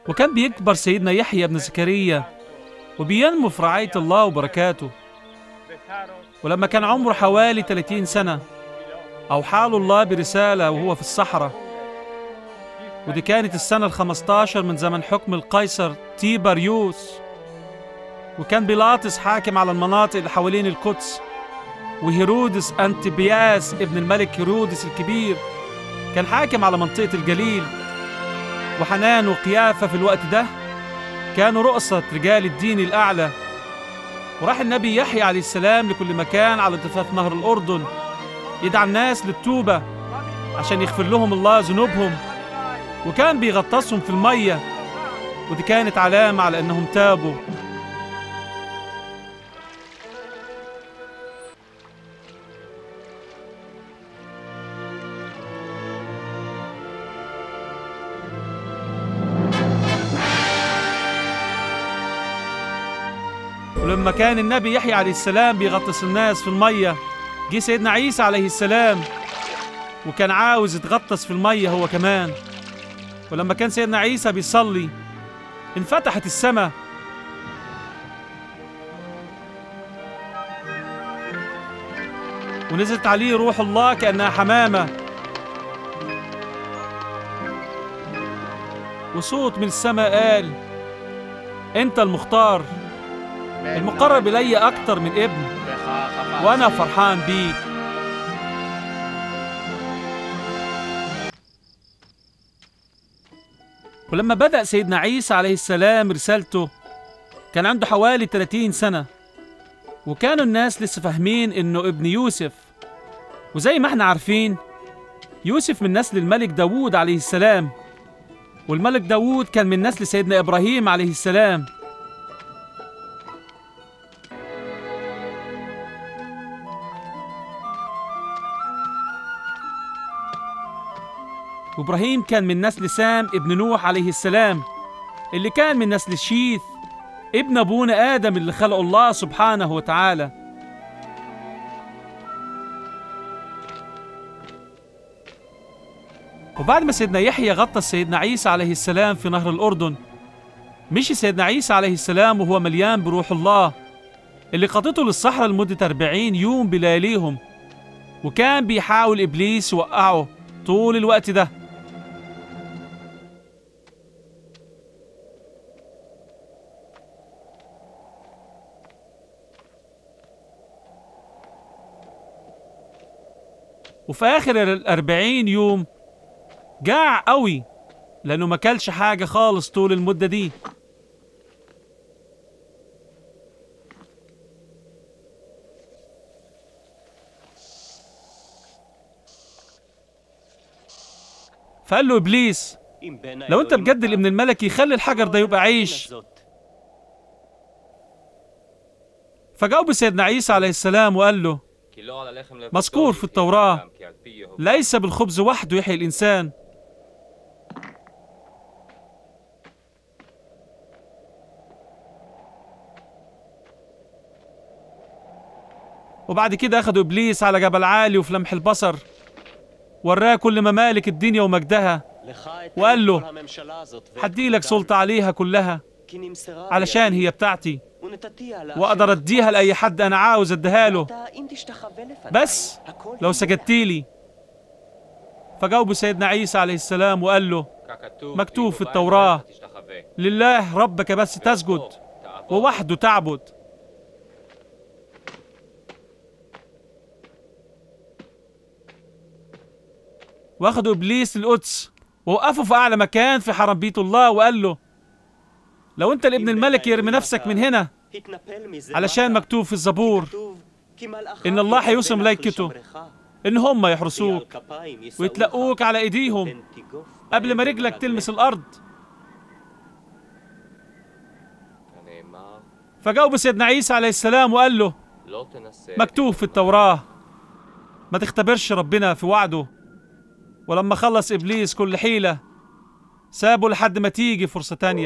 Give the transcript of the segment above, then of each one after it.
وكان بيكبر سيدنا يحيى بن زكريا وبينمو في رعاية الله وبركاته ولما كان عمره حوالي 30 سنة أوحاله الله برسالة وهو في الصحراء ودي كانت السنة الخمستاشر من زمن حكم القيصر تيبريوس وكان بيلاطس حاكم على المناطق اللي حوالين القدس وهيرودس أنتبياس ابن الملك هيرودس الكبير كان حاكم على منطقة الجليل وحنان وقيافة في الوقت ده كانوا رؤسة رجال الدين الأعلى وراح النبي يحيى عليه السلام لكل مكان على ضفاف نهر الأردن يدعى الناس للتوبة عشان يغفر لهم الله ذنوبهم وكان بيغطسهم في المية ودي كانت علامة على أنهم تابوا ولما كان النبي يحيى عليه السلام بيغطس الناس في المية جه سيدنا عيسى عليه السلام وكان عاوز يتغطس في المية هو كمان ولما كان سيدنا عيسى بيصلي انفتحت السماء ونزلت عليه روح الله كأنها حمامة وصوت من السماء قال انت المختار المقرب الي اكتر من ابن وانا فرحان بيك ولما بدأ سيدنا عيسى عليه السلام رسالته كان عنده حوالي 30 سنة وكانوا الناس لسه فاهمين انه ابن يوسف وزي ما احنا عارفين يوسف من نسل الملك داوود عليه السلام والملك داوود كان من نسل سيدنا إبراهيم عليه السلام وإبراهيم كان من نسل سام ابن نوح عليه السلام اللي كان من نسل شيث ابن أبونا آدم اللي خلقه الله سبحانه وتعالى وبعد ما سيدنا يحيى غطس سيدنا عيسى عليه السلام في نهر الأردن مشي سيدنا عيسى عليه السلام وهو مليان بروح الله اللي قضته للصحراء لمدة 40 يوم بلياليهم وكان بيحاول إبليس يوقعه طول الوقت ده وفي آخر الأربعين يوم جاع قوي لأنه ما كلش حاجة خالص طول المدة دي فقال له إبليس لو أنت بجد الابن الملكي خلي الحجر ده يبقى عيش فجاوب سيدنا عيسى عليه السلام وقال له مذكور في التوراة ليس بالخبز وحده يحيي الإنسان وبعد كده أخدوا إبليس على جبل عالي وفي لمح البصر وراه كل ممالك الدنيا ومجدها وقال له هدي لك سلطة عليها كلها علشان هي بتاعتي وأقدر أديها لأي حد أنا عاوز أديها له بس لو سجدتي لي فجاوب سيدنا عيسى عليه السلام وقال له مكتوب في التوراة لله ربك بس تسجد ووحده تعبد واخدوا ابليس للقدس ووقفوا في اعلى مكان في حرم بيت الله وقال له لو انت الابن الملك يرمي نفسك من هنا علشان مكتوب في الزبور ان الله هيوصي ملائكته ان هم يحرسوك ويتلقوك على ايديهم قبل ما رجلك تلمس الارض فجاوب سيدنا عيسى عليه السلام وقال له مكتوب في التوراة ما تختبرش ربنا في وعده ولما خلص إبليس كل حيلة سابه لحد ما تيجي فرصة تانية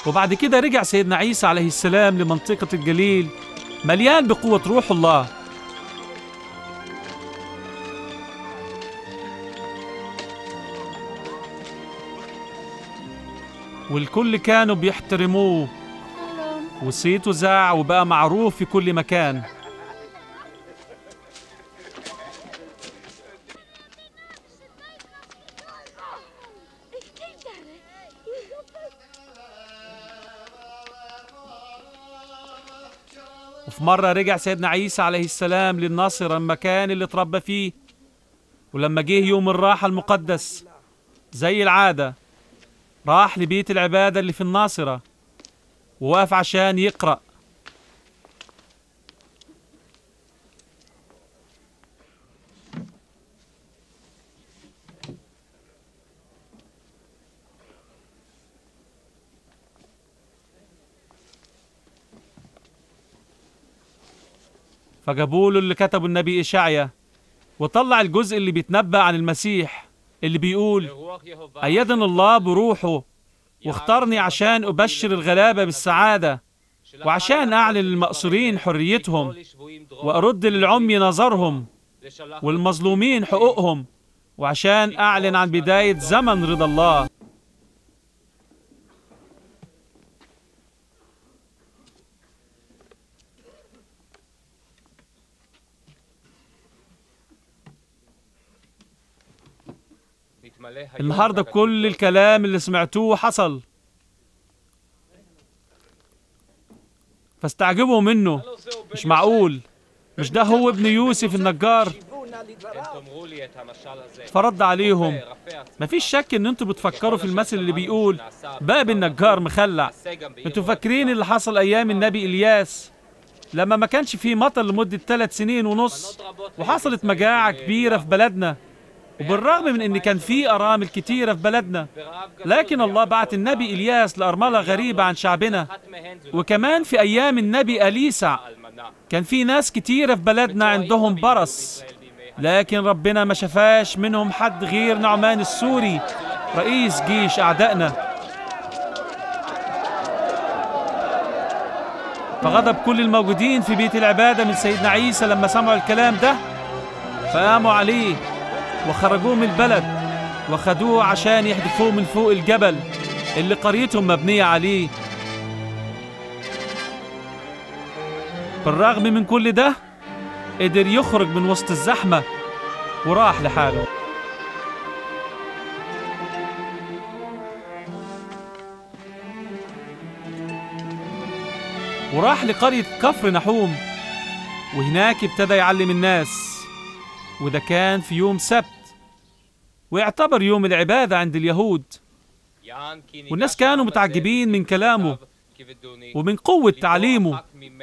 وبعد كده رجع سيدنا عيسى عليه السلام لمنطقة الجليل مليان بقوة روح الله والكل كانوا بيحترموه وصيته زاع وبقى معروف في كل مكان وفي مرة رجع سيدنا عيسى عليه السلام للناصرة المكان اللي اتربى فيه ولما جه يوم الراحة المقدس زي العادة راح لبيت العبادة اللي في الناصرة ووقف عشان يقرأ فجابوا له اللي كتبه النبي إشعيا وطلع الجزء اللي بيتنبأ عن المسيح اللي بيقول أيدنا الله بروحه واختارني عشان أبشر الغلابة بالسعادة وعشان أعلن للمأسورين حريتهم وأرد للعمي نظرهم والمظلومين حقوقهم وعشان أعلن عن بداية زمن رضا الله النهارده كل الكلام اللي سمعتوه حصل فاستعجبوا منه مش معقول مش ده هو ابن يوسف النجار فرد عليهم مفيش شك ان انتوا بتفكروا في المثل اللي بيقول باب النجار مخلع انتوا فاكرين اللي حصل ايام النبي الياس لما ما كانش فيه مطر لمدة ثلاث سنين ونص وحصلت مجاعة كبيرة في بلدنا وبالرغم من ان كان في ارامل كتيره في بلدنا لكن الله بعت النبي الياس لارمله غريبه عن شعبنا وكمان في ايام النبي اليسع كان في ناس كتيره في بلدنا عندهم برص لكن ربنا ما شفاش منهم حد غير نعمان السوري رئيس جيش اعدائنا فغضب كل الموجودين في بيت العباده من سيدنا عيسى لما سمعوا الكلام ده فقاموا عليه وخرجوه من البلد وخدوه عشان يحدفوه من فوق الجبل اللي قريتهم مبنية عليه بالرغم من كل ده قدر يخرج من وسط الزحمة وراح لحاله وراح لقرية كفر نحوم وهناك ابتدى يعلم الناس وده كان في يوم سبت ويعتبر يوم العبادة عند اليهود والناس كانوا متعجبين من كلامه ومن قوة تعليمه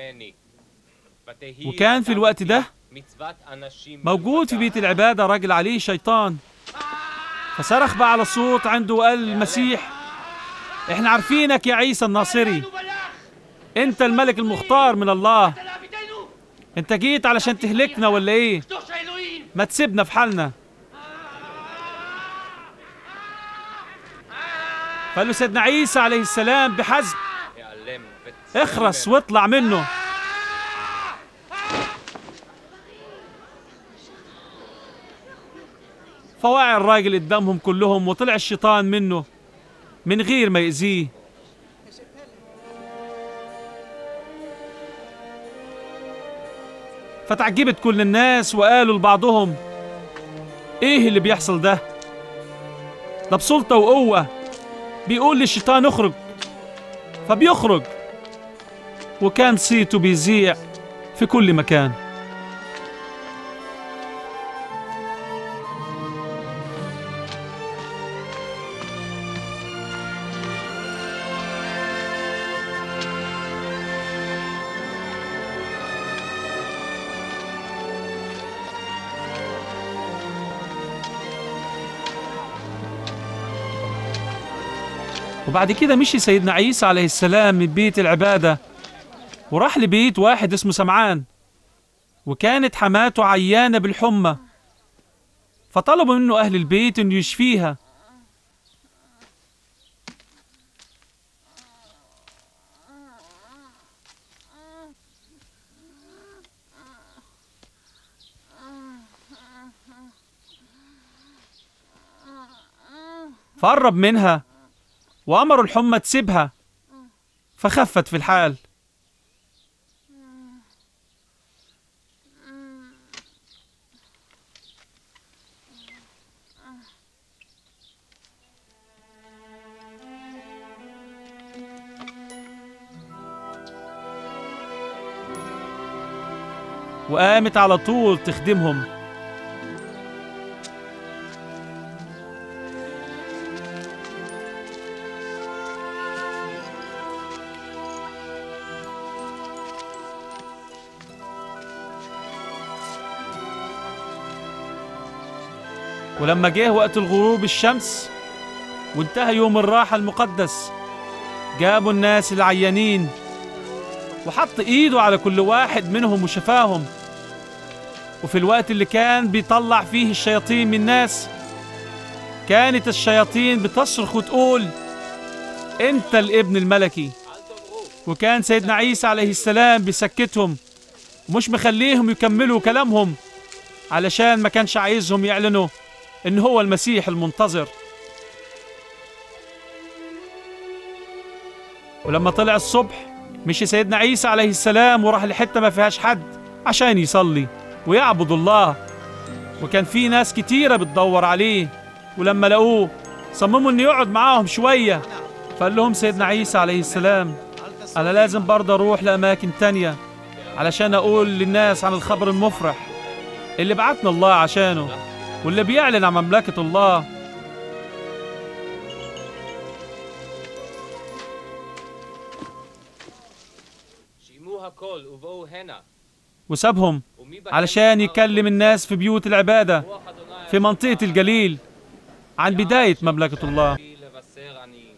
وكان في الوقت ده موجود في بيت العبادة راجل عليه شيطان فصرخ بقى على صوت عنده وقال للمسيح احنا عارفينك يا عيسى الناصري انت الملك المختار من الله انت جيت علشان تهلكنا ولا ايه ما تسيبنا في حالنا فقال له سيدنا عيسى عليه السلام بحزم اخرس واطلع منه فوقع الراجل قدامهم كلهم وطلع الشيطان منه من غير ما يأذيه فتعجبت كل الناس وقالوا لبعضهم ايه اللي بيحصل ده ده بسلطة وقوة بيقول للشيطان اخرج فبيخرج وكان صيته بيذيع في كل مكان وبعد كده مشي سيدنا عيسى عليه السلام من بيت العبادة وراح لبيت واحد اسمه سمعان وكانت حماته عيانة بالحمى فطلبوا منه أهل البيت إنه يشفيها فقرب منها وأمر الحمى تسيبها فخفت في الحال وقامت على طول تخدمهم ولما جه وقت الغروب الشمس وانتهى يوم الراحة المقدس جابوا الناس العيانين وحط ايده على كل واحد منهم وشفاهم وفي الوقت اللي كان بيطلع فيه الشياطين من الناس كانت الشياطين بتصرخ وتقول انت الابن الملكي وكان سيدنا عيسى عليه السلام بيسكتهم ومش مخليهم يكملوا كلامهم علشان ما كانش عايزهم يعلنوا ان هو المسيح المنتظر ولما طلع الصبح مشي سيدنا عيسى عليه السلام وراح لحته ما فيهاش حد عشان يصلي ويعبد الله وكان في ناس كتيره بتدور عليه ولما لقوه صمموا انه يقعد معاهم شويه فقال لهم سيدنا عيسى عليه السلام انا لازم برضه اروح لاماكن تانية علشان اقول للناس عن الخبر المفرح اللي بعتنا الله عشانه واللي بيعلن عن مملكه الله שימו הכל ובואו הנה. وسابهم ומי בהם علشان אמר يكلم الناس في بيوت العباده רוח אדוני في منطقه الجليل عن بدايه مملكه الله לי לבשר עניים.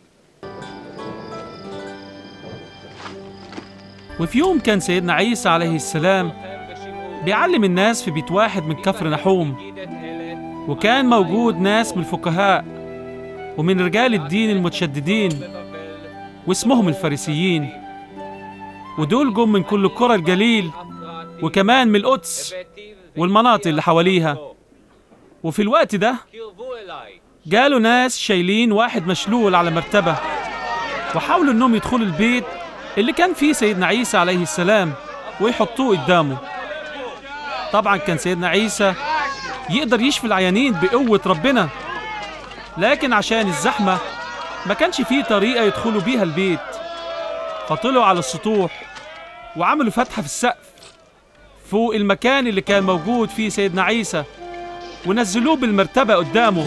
وفي يوم كان سيدنا عيسى عليه السلام לכם ושמעו. بيعلم الناس في بيت واحد من كفر نحوم יגיד את אלה وكان موجود ناس من الفقهاء ومن رجال الدين المتشددين בבבל, واسمهم الفارسيين ودول جم من كل قرى الجليل אפרתי, وكمان من القدس והיטיב والمناطق اللي حواليها בו. وفي الوقت ده קרבו אליי. جالوا ناس شايلين واحد مشلول على مرتبة وحاولوا انهم يدخلوا البيت اللي كان فيه سيدنا عيسى عليه السلام ويحطوه قدامه طبعا كان سيدنا عيسى يقدر يشفي العيانين بقوة ربنا لكن عشان الزحمة ما كانش فيه طريقة يدخلوا بيها البيت فطلعوا على السطوح وعملوا فتحة في السقف فوق المكان اللي كان موجود فيه سيدنا عيسى ونزلوه بالمرتبة قدامه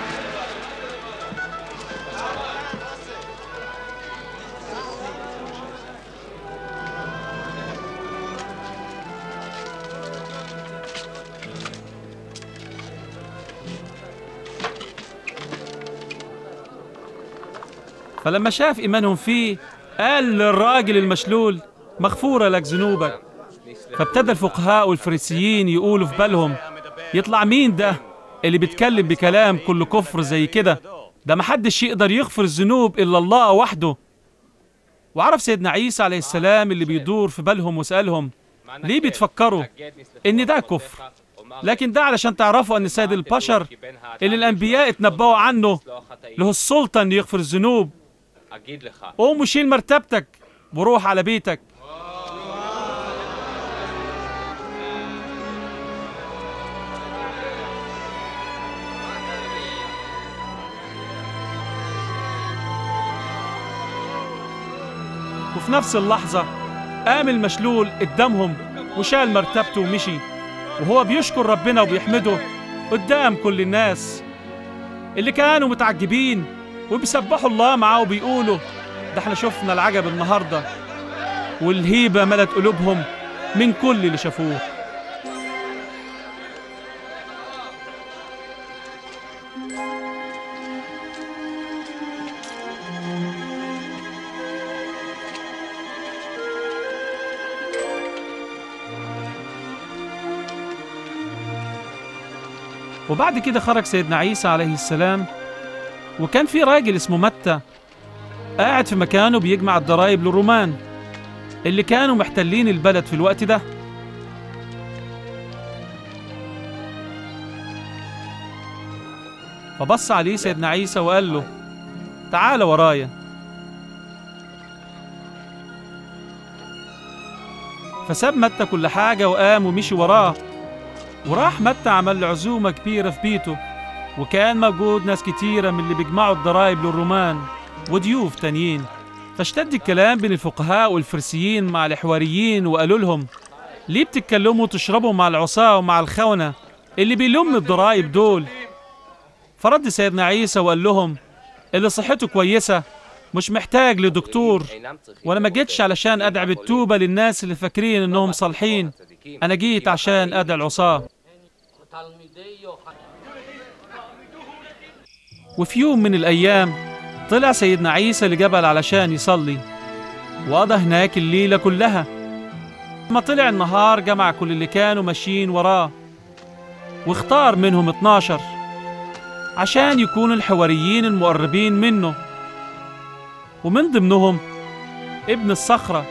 فلما شاف إيمانهم فيه قال للراجل المشلول مغفورة لك ذنوبك فابتدى الفقهاء والفريسيين يقولوا في بالهم يطلع مين ده اللي بيتكلم بكلام كله كفر زي كده ده محدش يقدر يغفر الذنوب إلا الله وحده وعرف سيدنا عيسى عليه السلام اللي بيدور في بالهم وسألهم ليه بيتفكروا إن ده كفر لكن ده علشان تعرفوا أن سيد البشر اللي الأنبياء اتنبأوا عنه له السلطة أن يغفر الذنوب אגיד לך, قوم وشيل مرتبتك وروح على بيتك وفي نفس اللحظة قام المشلول قدامهم وشال مرتبته ومشي وهو بيشكر ربنا وبيحمده قدام كل الناس اللي كانوا متعجبين وبيسبحوا الله معاه وبيقولوا ده احنا شفنا العجب النهارده والهيبة ملت قلوبهم من كل اللي شافوه وبعد كده خرج سيدنا عيسى عليه السلام وكان في راجل اسمه متى قاعد في مكانه بيجمع الضرايب للرومان اللي كانوا محتلين البلد في الوقت ده فبص عليه سيدنا عيسى وقال له تعال ورايا فساب متى كل حاجة وقام ومشي وراه وراح متى عمل له عزومة كبيرة في بيته وكان موجود ناس كتيرة من اللي بيجمعوا الضرايب للرومان وضيوف تانيين فاشتد الكلام بين الفقهاء والفرسيين مع الحواريين وقالوا لهم ليه بتتكلموا وتشربوا مع العصاة ومع الخونة اللي بيلم الضرايب دول فرد سيدنا عيسى وقال لهم اللي صحته كويسة مش محتاج لدكتور وانا ما جيتش علشان ادعي بالتوبة للناس اللي فاكرين انهم صالحين انا جيت عشان ادعي العصاة وفي يوم من الايام طلع سيدنا عيسى لجبل علشان يصلي وقضى هناك الليلة كلها لما طلع النهار جمع كل اللي كانوا ماشيين وراه واختار منهم 12 عشان يكونوا الحواريين المقربين منه ومن ضمنهم ابن الصخرة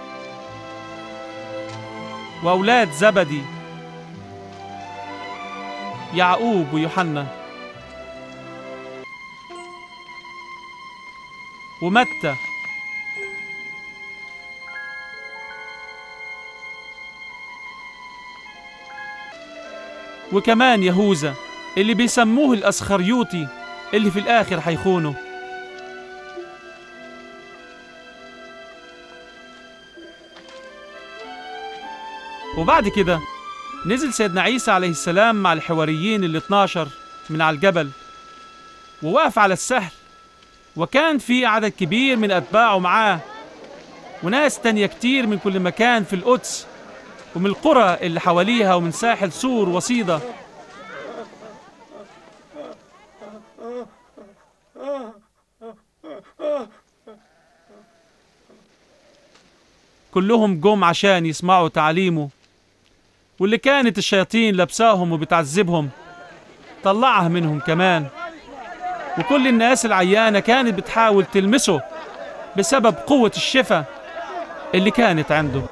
وأولاد زبدي يعقوب ويوحنا ومتى وكمان يهوذا اللي بيسموه الأسخريوطي اللي في الآخر هيخونه وبعد كده نزل سيدنا عيسى عليه السلام مع الحواريين ال 12 من على الجبل ووقف على السهل وكان في عدد كبير من أتباعه معاه وناس تانية كتير من كل مكان في القدس ومن القرى اللي حواليها ومن ساحل سور وصيدا كلهم جم عشان يسمعوا تعليمه واللي كانت الشياطين لابساهم وبتعذبهم طلعها منهم كمان وكل الناس العيانة كانت بتحاول تلمسه بسبب قوة الشفاء اللي كانت عنده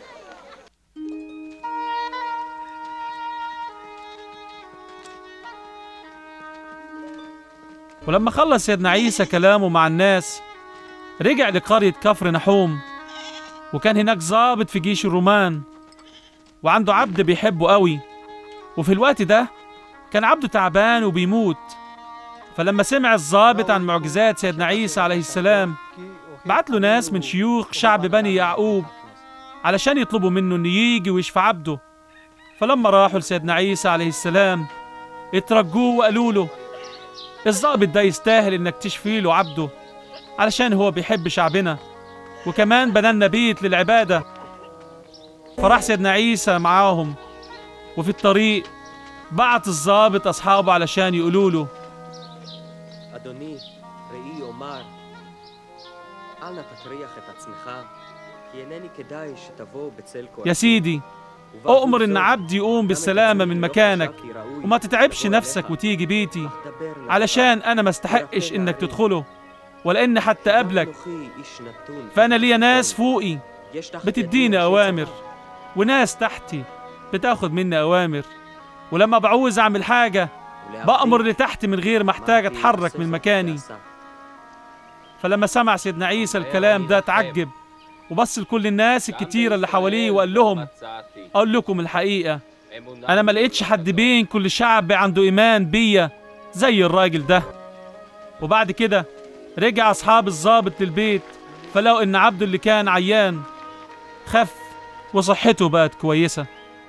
ولما خلص سيدنا عيسى كلامه مع الناس رجع لقرية كفر نحوم وكان هناك ضابط في جيش الرومان وعنده عبد بيحبه قوي وفي الوقت ده كان عبده تعبان وبيموت فلما سمع الضابط عن معجزات سيدنا عيسى عليه السلام بعت له ناس من شيوخ شعب بني يعقوب علشان يطلبوا منه انه يجي ويشفى عبده فلما راحوا لسيدنا عيسى عليه السلام اترجوه وقالوا له الضابط ده يستاهل انك تشفي له عبده علشان هو بيحب شعبنا وكمان بنى بيت للعبادة فراح سيدنا عيسى معاهم وفي الطريق بعت الضابط أصحابه علشان يقولوا له אדוני, ראי אומר, אל נא תטריח את עצמך, כי אינני כדאי שתבוא בצל כהן. يا سيدي أؤمر إن عبدي يقوم بالسلامة من مكانك وما تتعبش نفسك وتيجي بيتي علشان أنا ما استحقش إنك تدخله ولأن حتى قبلك فأنا ليا ناس فوقي بتديني أوامر وناس تحتي بتاخد مني أوامر ولما بعوز أعمل حاجة بأمر اللي تحتي من غير ما أحتاج أتحرك من مكاني فلما سمع سيدنا عيسى الكلام ده تعجب وبص لكل الناس الكتيرة اللي حواليه وقال لهم أقول لكم الحقيقة أنا ما لقيتش حد بين كل شعب عنده إيمان بيا زي الراجل ده وبعد كده رجع أصحاب الضابط للبيت فلقوا إن عبده اللي كان عيان خف وصحته بقت كويسة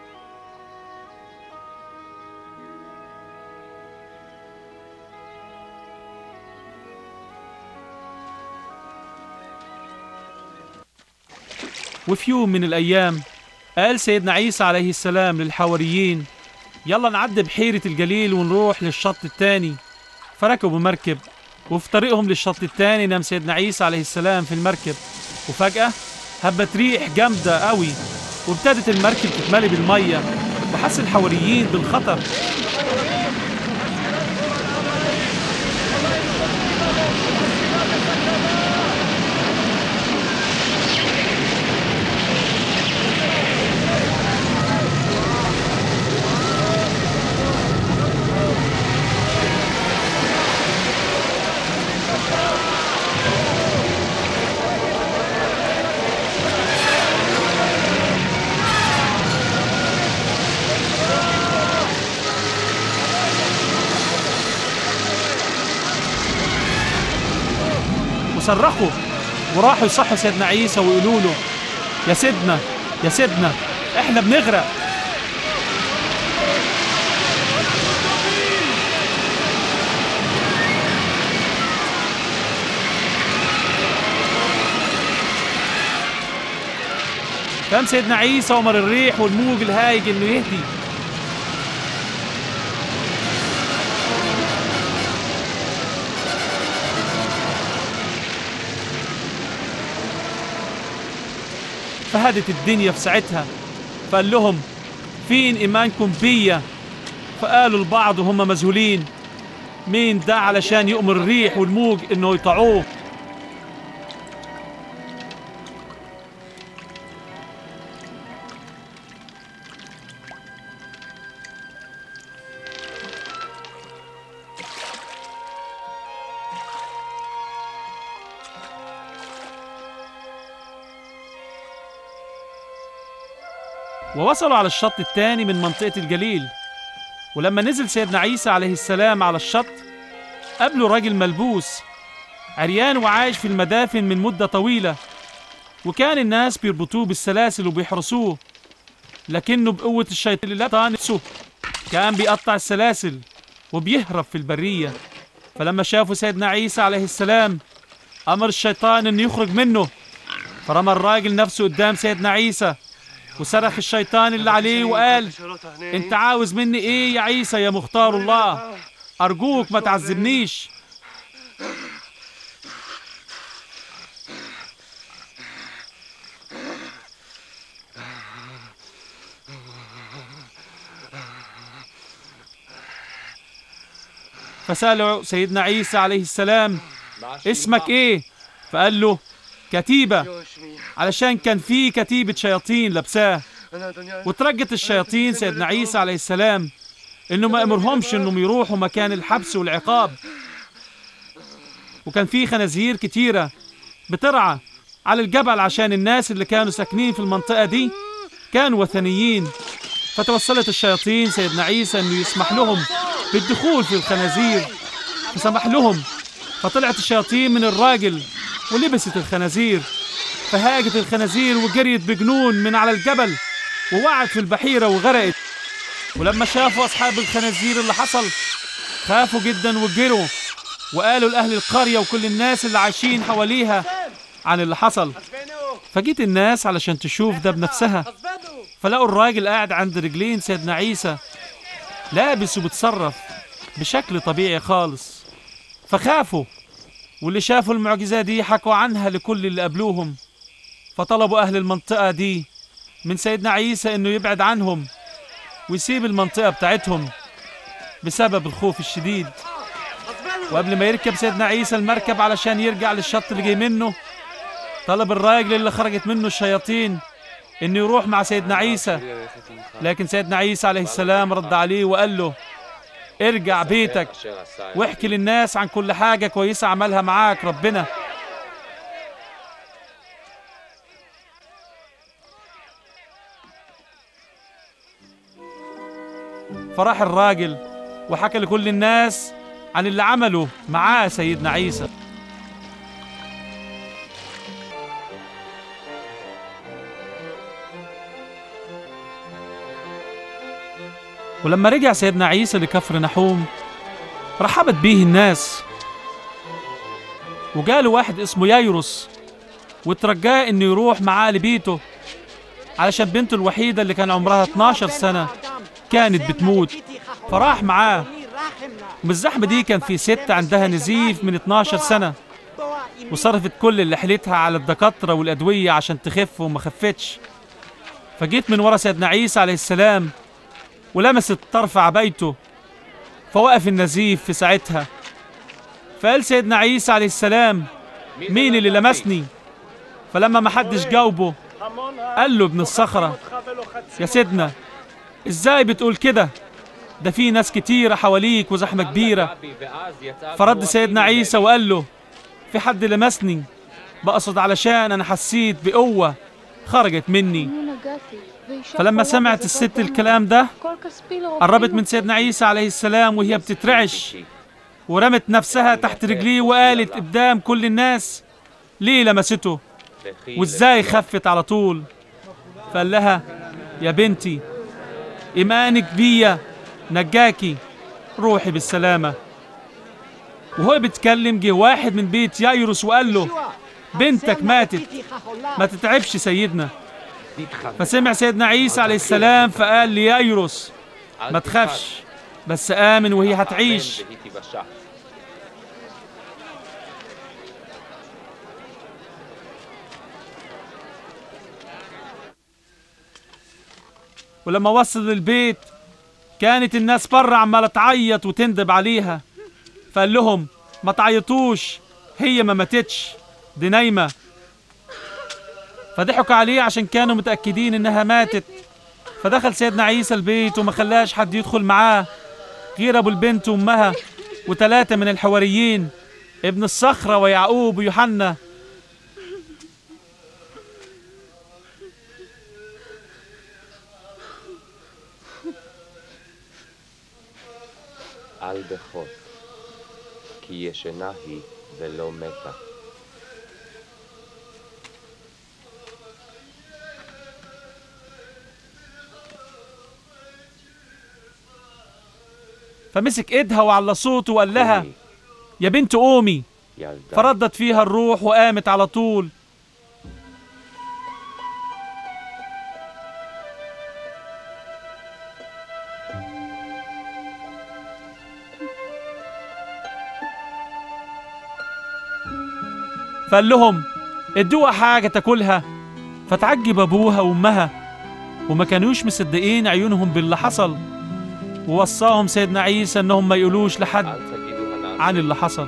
وفي يوم من الأيام قال سيدنا عيسى عليه السلام للحواريين يلا نعدي بحيرة الجليل ونروح للشط التاني فركبوا مركب وفي طريقهم للشط التاني نام سيدنا عيسى عليه السلام في المركب وفجأة هبت ريح جامدة قوي وابتدت المركب تتملي بالمية وحس الحواريين بالخطر فصرخوا وراحوا يصحوا سيدنا عيسى ويقولوا له يا سيدنا يا سيدنا احنا بنغرق قام سيدنا عيسى ومر الريح والموج الهايج انه يهدي فهدت الدنيا في ساعتها فقال لهم فين ايمانكم بيا فقالوا البعض وهم مذهولين مين ده علشان يؤمر الريح والموج انه يطيعوه ووصلوا على الشط الثاني من منطقة الجليل ولما نزل سيدنا عيسى عليه السلام على الشط قابله راجل ملبوس عريان وعايش في المدافن من مدة طويلة وكان الناس بيربطوه بالسلاسل وبيحرسوه لكنه بقوة الشيطان اللي لا نفسه كان بيقطع السلاسل وبيهرب في البرية فلما شافوا سيدنا عيسى عليه السلام أمر الشيطان إنه يخرج منه فرمى الراجل نفسه قدام سيدنا عيسى وصرخ الشيطان اللي عليه وقال انت عاوز مني ايه يا عيسى يا مختار الله ارجوك ما تعذبنيش فسأله سيدنا عيسى عليه السلام اسمك ايه فقال له كتيبة علشان كان في كتيبة شياطين لابساه وترجت الشياطين سيدنا عيسى عليه السلام انه ما امرهمش انهم يروحوا مكان الحبس والعقاب وكان في خنازير كتيرة بترعى على الجبل عشان الناس اللي كانوا ساكنين في المنطقة دي كانوا وثنيين فتوصلت الشياطين سيدنا عيسى انه يسمح لهم بالدخول في الخنازير فسمح لهم فطلعت الشياطين من الراجل ولبست الخنازير فهاجت الخنازير وجريت بجنون من على الجبل ووقعت في البحيرة وغرقت ولما شافوا أصحاب الخنازير اللي حصل خافوا جدا وجروا وقالوا لأهل القرية وكل الناس اللي عايشين حواليها عن اللي حصل فجيت الناس علشان تشوف ده بنفسها فلقوا الراجل قاعد عند رجلين سيدنا عيسى لابس وبتصرف بشكل طبيعي خالص فخافوا واللي شافوا المعجزة دي حكوا عنها لكل اللي قابلوهم فطلبوا أهل المنطقة دي من سيدنا عيسى إنه يبعد عنهم ويسيب المنطقة بتاعتهم بسبب الخوف الشديد وقبل ما يركب سيدنا عيسى المركب علشان يرجع للشط اللي جاي منه طلب الراجل اللي خرجت منه الشياطين إنه يروح مع سيدنا عيسى لكن سيدنا عيسى عليه السلام رد عليه وقال له ارجع بيتك واحكي للناس عن كل حاجة كويسة عملها معاك ربنا فراح الراجل وحكى لكل الناس عن اللي عمله معاه سيدنا عيسى ولما رجع سيدنا عيسى لكفر نحوم رحبت بيه الناس وجاله واحد اسمه يايروس وترجاه انه يروح معاه لبيته علشان بنته الوحيدة اللي كان عمرها 12 سنة كانت بتموت فراح معاه وبالزحمة دي كان في ست عندها نزيف من 12 سنة وصرفت كل اللي حلتها على الدكاترة والأدوية عشان تخف وما خفتش فجيت من ورا سيدنا عيسى عليه السلام ولمست طرف عبايته فوقف النزيف في ساعتها فقال سيدنا عيسى عليه السلام مين اللي لمسني فلما ما حدش جاوبه قال له ابن الصخرة يا سيدنا ازاي بتقول كده ده في ناس كتيرة حواليك وزحمة كبيرة فرد سيدنا عيسى وقال له في حد لمسني بقصد علشان انا حسيت بقوة خرجت مني فلما سمعت الست الكلام ده قربت من سيدنا عيسى عليه السلام وهي بتترعش ورمت نفسها تحت رجليه وقالت قدام كل الناس ليه لمسته לכי وازاي خفت على طول فقال لها يا بنتي ايمانك بيا نجاكي روحي بالسلامه وهو بيتكلم جه واحد من بيت يايروس وقال له بنتك ماتت ما تتعبش سيدنا فسمع سيدنا عيسى عليه السلام فقال ليايروس אל ما תפחד, تخافش بس آمن وهي هتعيش האמן והיא תיוושע. ولما وصل البيت كانت الناس بره عمالة تعيط وتندب عليها فقال لهم ما تعيطوش هي ما ماتتش دي نايمة فضحكوا عليه عشان كانوا متأكدين إنها ماتت فدخل سيدنا عيسى البيت وما خلاش حد يدخل معاه غير أبو البنت وأمها وثلاثة من الحواريين ابن الصخرة ويعقوب ويوحنا אל בכות, כי ישנה היא ולא מתה. فمسك ايدها وعلى صوته وقال لها קומי, يا بنت قومي ילדה. فردت فيها الروح وقامت على طول فقال لهم ادوها حاجة تاكلها فتعجب أبوها وأمها وما كانوش مصدقين عيونهم باللي حصل ووصاهم سيدنا عيسى إنهم ما يقولوش لحد אל תגידו הנעשה. عن اللي حصل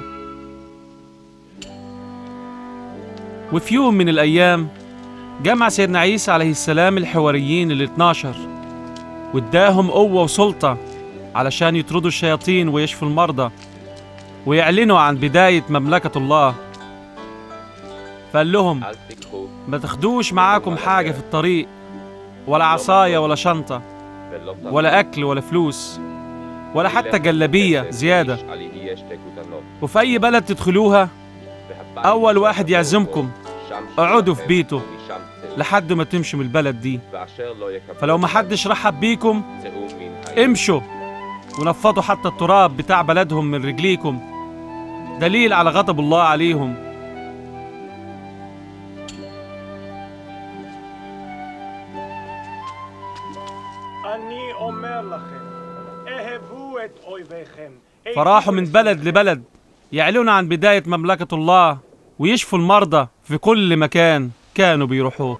وفي يوم من الأيام جمع سيدنا عيسى عليه السلام الحواريين ال 12 واداهم قوة وسلطة علشان يطردوا الشياطين ويشفوا المرضى ويعلنوا عن بداية مملكة الله فقال لهم אל תיקחו ما תاخدوش معاكم حاجة في الطريق ولا عصاية ولا شنطة ולא תבואו. ولا أكل ولا فلوس ولا حتى جلابية زيادة על יהיה שתי כותנות. وفي أي بلد تدخلوها והבית أول واحد שתבואו يعزمكم בו, שם اقعدوا في שלכם بيته ומשם צאו. لحد ما تمشوا من البلد دي ואשר לא יקבלו فلو ما حدش رحب بيكم צאו מן העיר. امشوا ونفضوا حتى التراب بتاع بلدهم من رجليكم دليل على غضب الله عليهم אני אומר לכם, אהבו את אויביכם. فراحوا من بلد لبلد يعلنوا عن بداية مملكة الله ويشفوا المرضى في كل مكان كانوا بيروحوه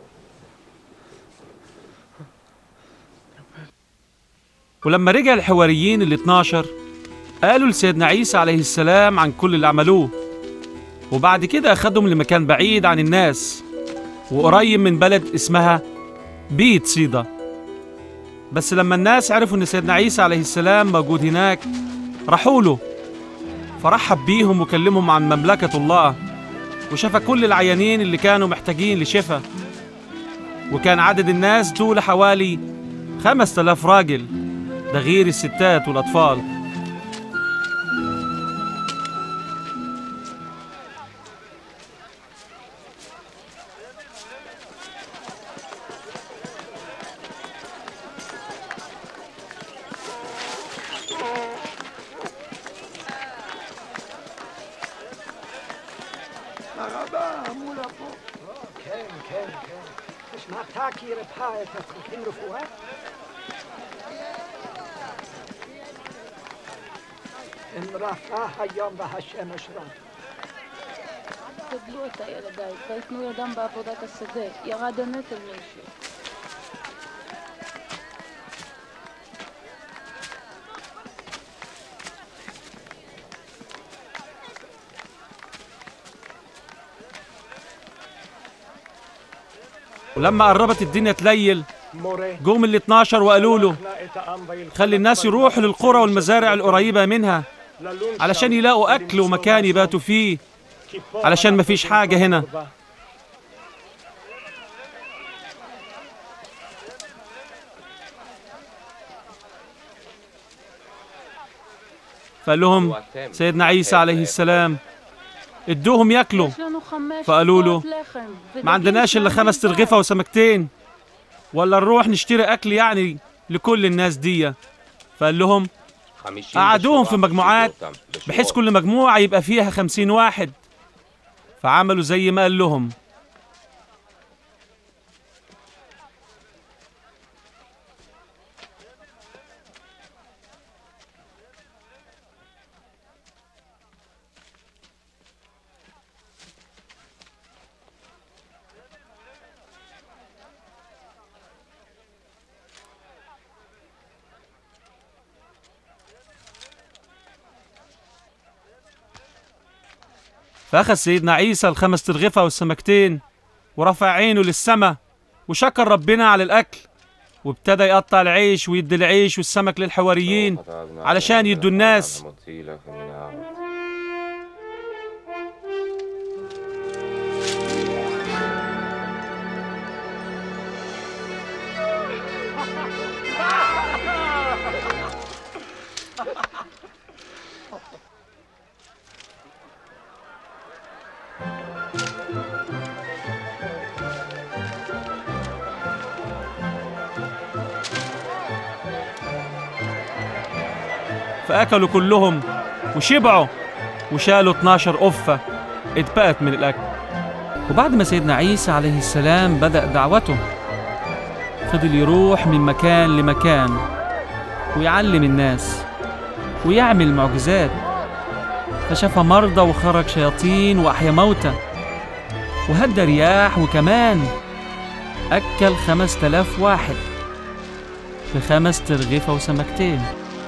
ولما رجع الحواريين ال 12 قالوا لسيدنا عيسى عليه السلام عن كل اللي عملوه وبعد كده أخدهم لمكان بعيد عن الناس وقريب من بلد اسمها بيت صيدا بس لما الناس عرفوا ان سيدنا عيسى عليه السلام موجود هناك راحوا له فرحب بيهم وكلمهم عن مملكة الله وشفى كل العيانين اللي كانوا محتاجين لشفاء وكان عدد الناس دول حوالي خمس تلاف راجل ده غير الستات والأطفال כן, כן, כן. נשמעתה כי רפאה את הצריכים רפואה? אם רפאה היום והשמש רב. גדלו את הילדיי, ויתנו ידם בעבודת השדה, ירד הנטל מאישי. ولما قربت الدنيا تليل מורה, جم ال 12 وقالوا له נא את העם וילכו خلي الناس يروحوا للقرى والمزارع القريبة منها ללון علشان שם يلاقوا أكل ולמצוא ومكان מזון, يباتوا فيه כי פה علشان אנחנו مفيش במקום حاجة هنا. קרבה. فقال لهم ואתם, سيدنا عيسى عليه السلام ادوهم ياكلوا יש לנו חמש فقالوا له، כפות לחם, ما ודגים عندناش الا שניים خمس בלבד." ترغيفة وسمكتين ولا نروح نشتري اكل يعني لكل الناس دي فقال لهم قعدوهم في مجموعات بحيث كل مجموعة يبقى فيها خمسين واحد فعملوا زي ما قال لهم فأخذ سيدنا عيسى الخمس ترغفة والسمكتين ورفع عينه للسماء وشكر ربنا على الأكل وابتدى يقطع العيش ويدي العيش والسمك للحواريين علشان يدوا الناس فأكلوا كلهم وشبعوا وشالوا 12 قفة اتبقت من الأكل وبعد ما سيدنا عيسى عليه السلام بدأ دعوته فضل يروح من مكان لمكان ويعلم الناس ويعمل معجزات فشفى مرضى وخرج شياطين وأحيا موتى وهدى رياح وكمان أكل خمس تلاف واحد بخمس ترغيفة وسمكتين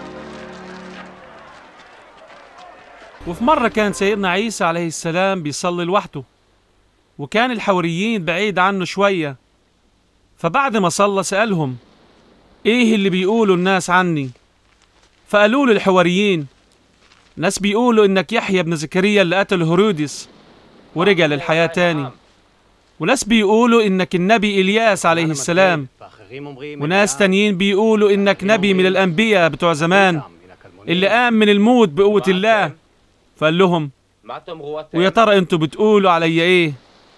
وفي مرة كان سيدنا عيسى عليه السلام بيصلي لوحده وكان الحوريين بعيد عنه شوية فبعد ما صلى سألهم إيه اللي بيقولوا الناس عني فقالوا له الحواريين ناس بيقولوا إنك يحيى ابن زكريا اللي قتل هيروديس ورجع للحياة تاني وناس بيقولوا إنك النبي إلياس عليه السلام وناس تانيين بيقولوا إنك نبي من الأنبياء بتوع زمان اللي قام من الموت بقوة الله فقال لهم ويا ترى انتوا بتقولوا عليا ايه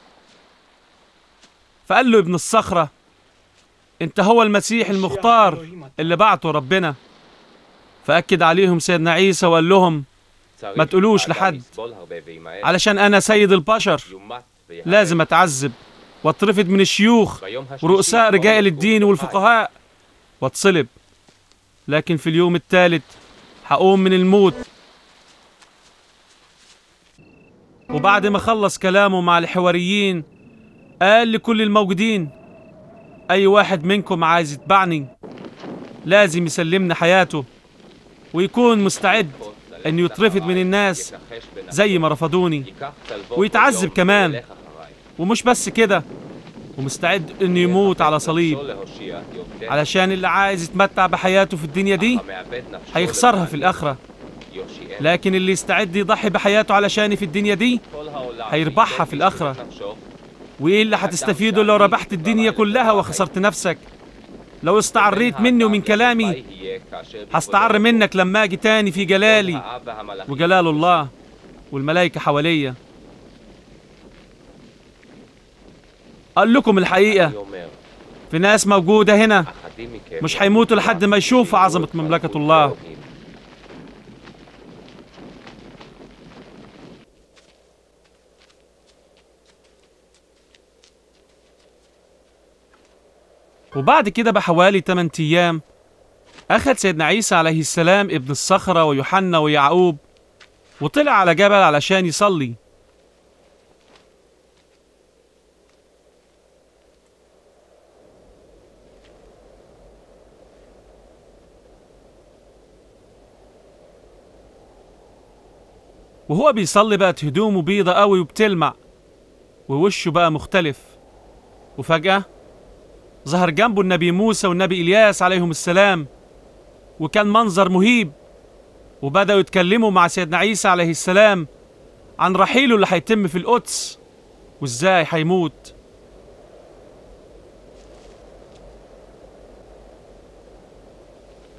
فقال له ابن الصخرة انت هو المسيح المختار اللي بعته ربنا فأكد عليهم سيدنا عيسى وقال لهم ما تقولوش لحد علشان أنا سيد البشر لازم أتعذب واترفد من الشيوخ ورؤساء رجال الدين والفقهاء واتصلب لكن في اليوم الثالث هقوم من الموت وبعد ما خلص كلامه مع الحواريين قال لكل الموجودين أي واحد منكم عايز يتبعني لازم يسلمني حياته ويكون مستعد أن يترفد من الناس زي ما رفضوني ويتعذب كمان ومش بس كده ومستعد انه يموت على صليب علشان اللي عايز يتمتع بحياته في الدنيا دي هيخسرها في الآخرة لكن اللي يستعد يضحي بحياته علشاني في الدنيا دي هيربحها في الآخرة وإيه اللي هتستفيده لو ربحت الدنيا كلها وخسرت نفسك لو استعريت مني ومن كلامي هستعر منك لما أجي تاني في جلالي وجلال الله والملائكة حواليا قال لكم الحقيقة في ناس موجودة هنا مش هيموتوا لحد ما يشوفوا عظمة مملكة الله وبعد كده بحوالي 8 أيام أخذ سيدنا عيسى عليه السلام ابن الصخرة ويوحنا ويعقوب وطلع على جبل علشان يصلي وهو بيصلي بقت هدومه بيضة قوي وبتلمع ووشه بقى مختلف وفجأة ظهر جنبه النبي موسى والنبي إلياس عليهم السلام وكان منظر مهيب وبدأوا يتكلموا مع سيدنا عيسى عليه السلام عن رحيله اللي هيتم في القدس وازاي هيموت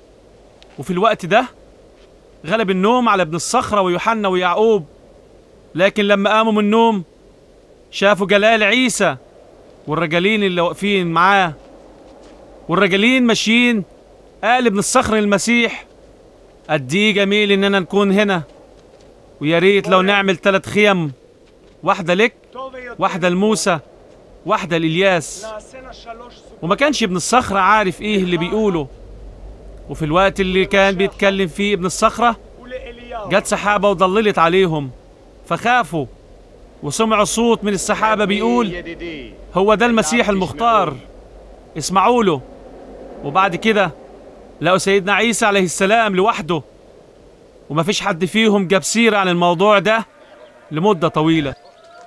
وفي الوقت ده غلب النوم على ابن الصخرة ويوحنا ويعقوب لكن لما قاموا من النوم شافوا جلال عيسى والرجالين اللي واقفين معاه والرجالين ماشيين قال ابن الصخر المسيح قد ايه جميل اننا נكون هنا ويا ريت لو نعمل ثلاث خيم واحده لك טוב ויותר. واحده لموسى واحده لإلياس נעשינה שלוש סוכות وما كانش ابن الصخرة عارف ايه اللي بيقوله وفي الوقت اللي كان بيتكلم فيه ابن الصخرة ולאליהו. جت سحابة وضللت عليهم فخافوا وسمعوا صوت من السحابة بيقول هو ده المسيح المختار اسمعوا له وبعد كده لقوا سيدنا عيسى عليه السلام لوحده وما فيش حد فيهم جاب سيرة عن الموضوع ده لمدة طويلة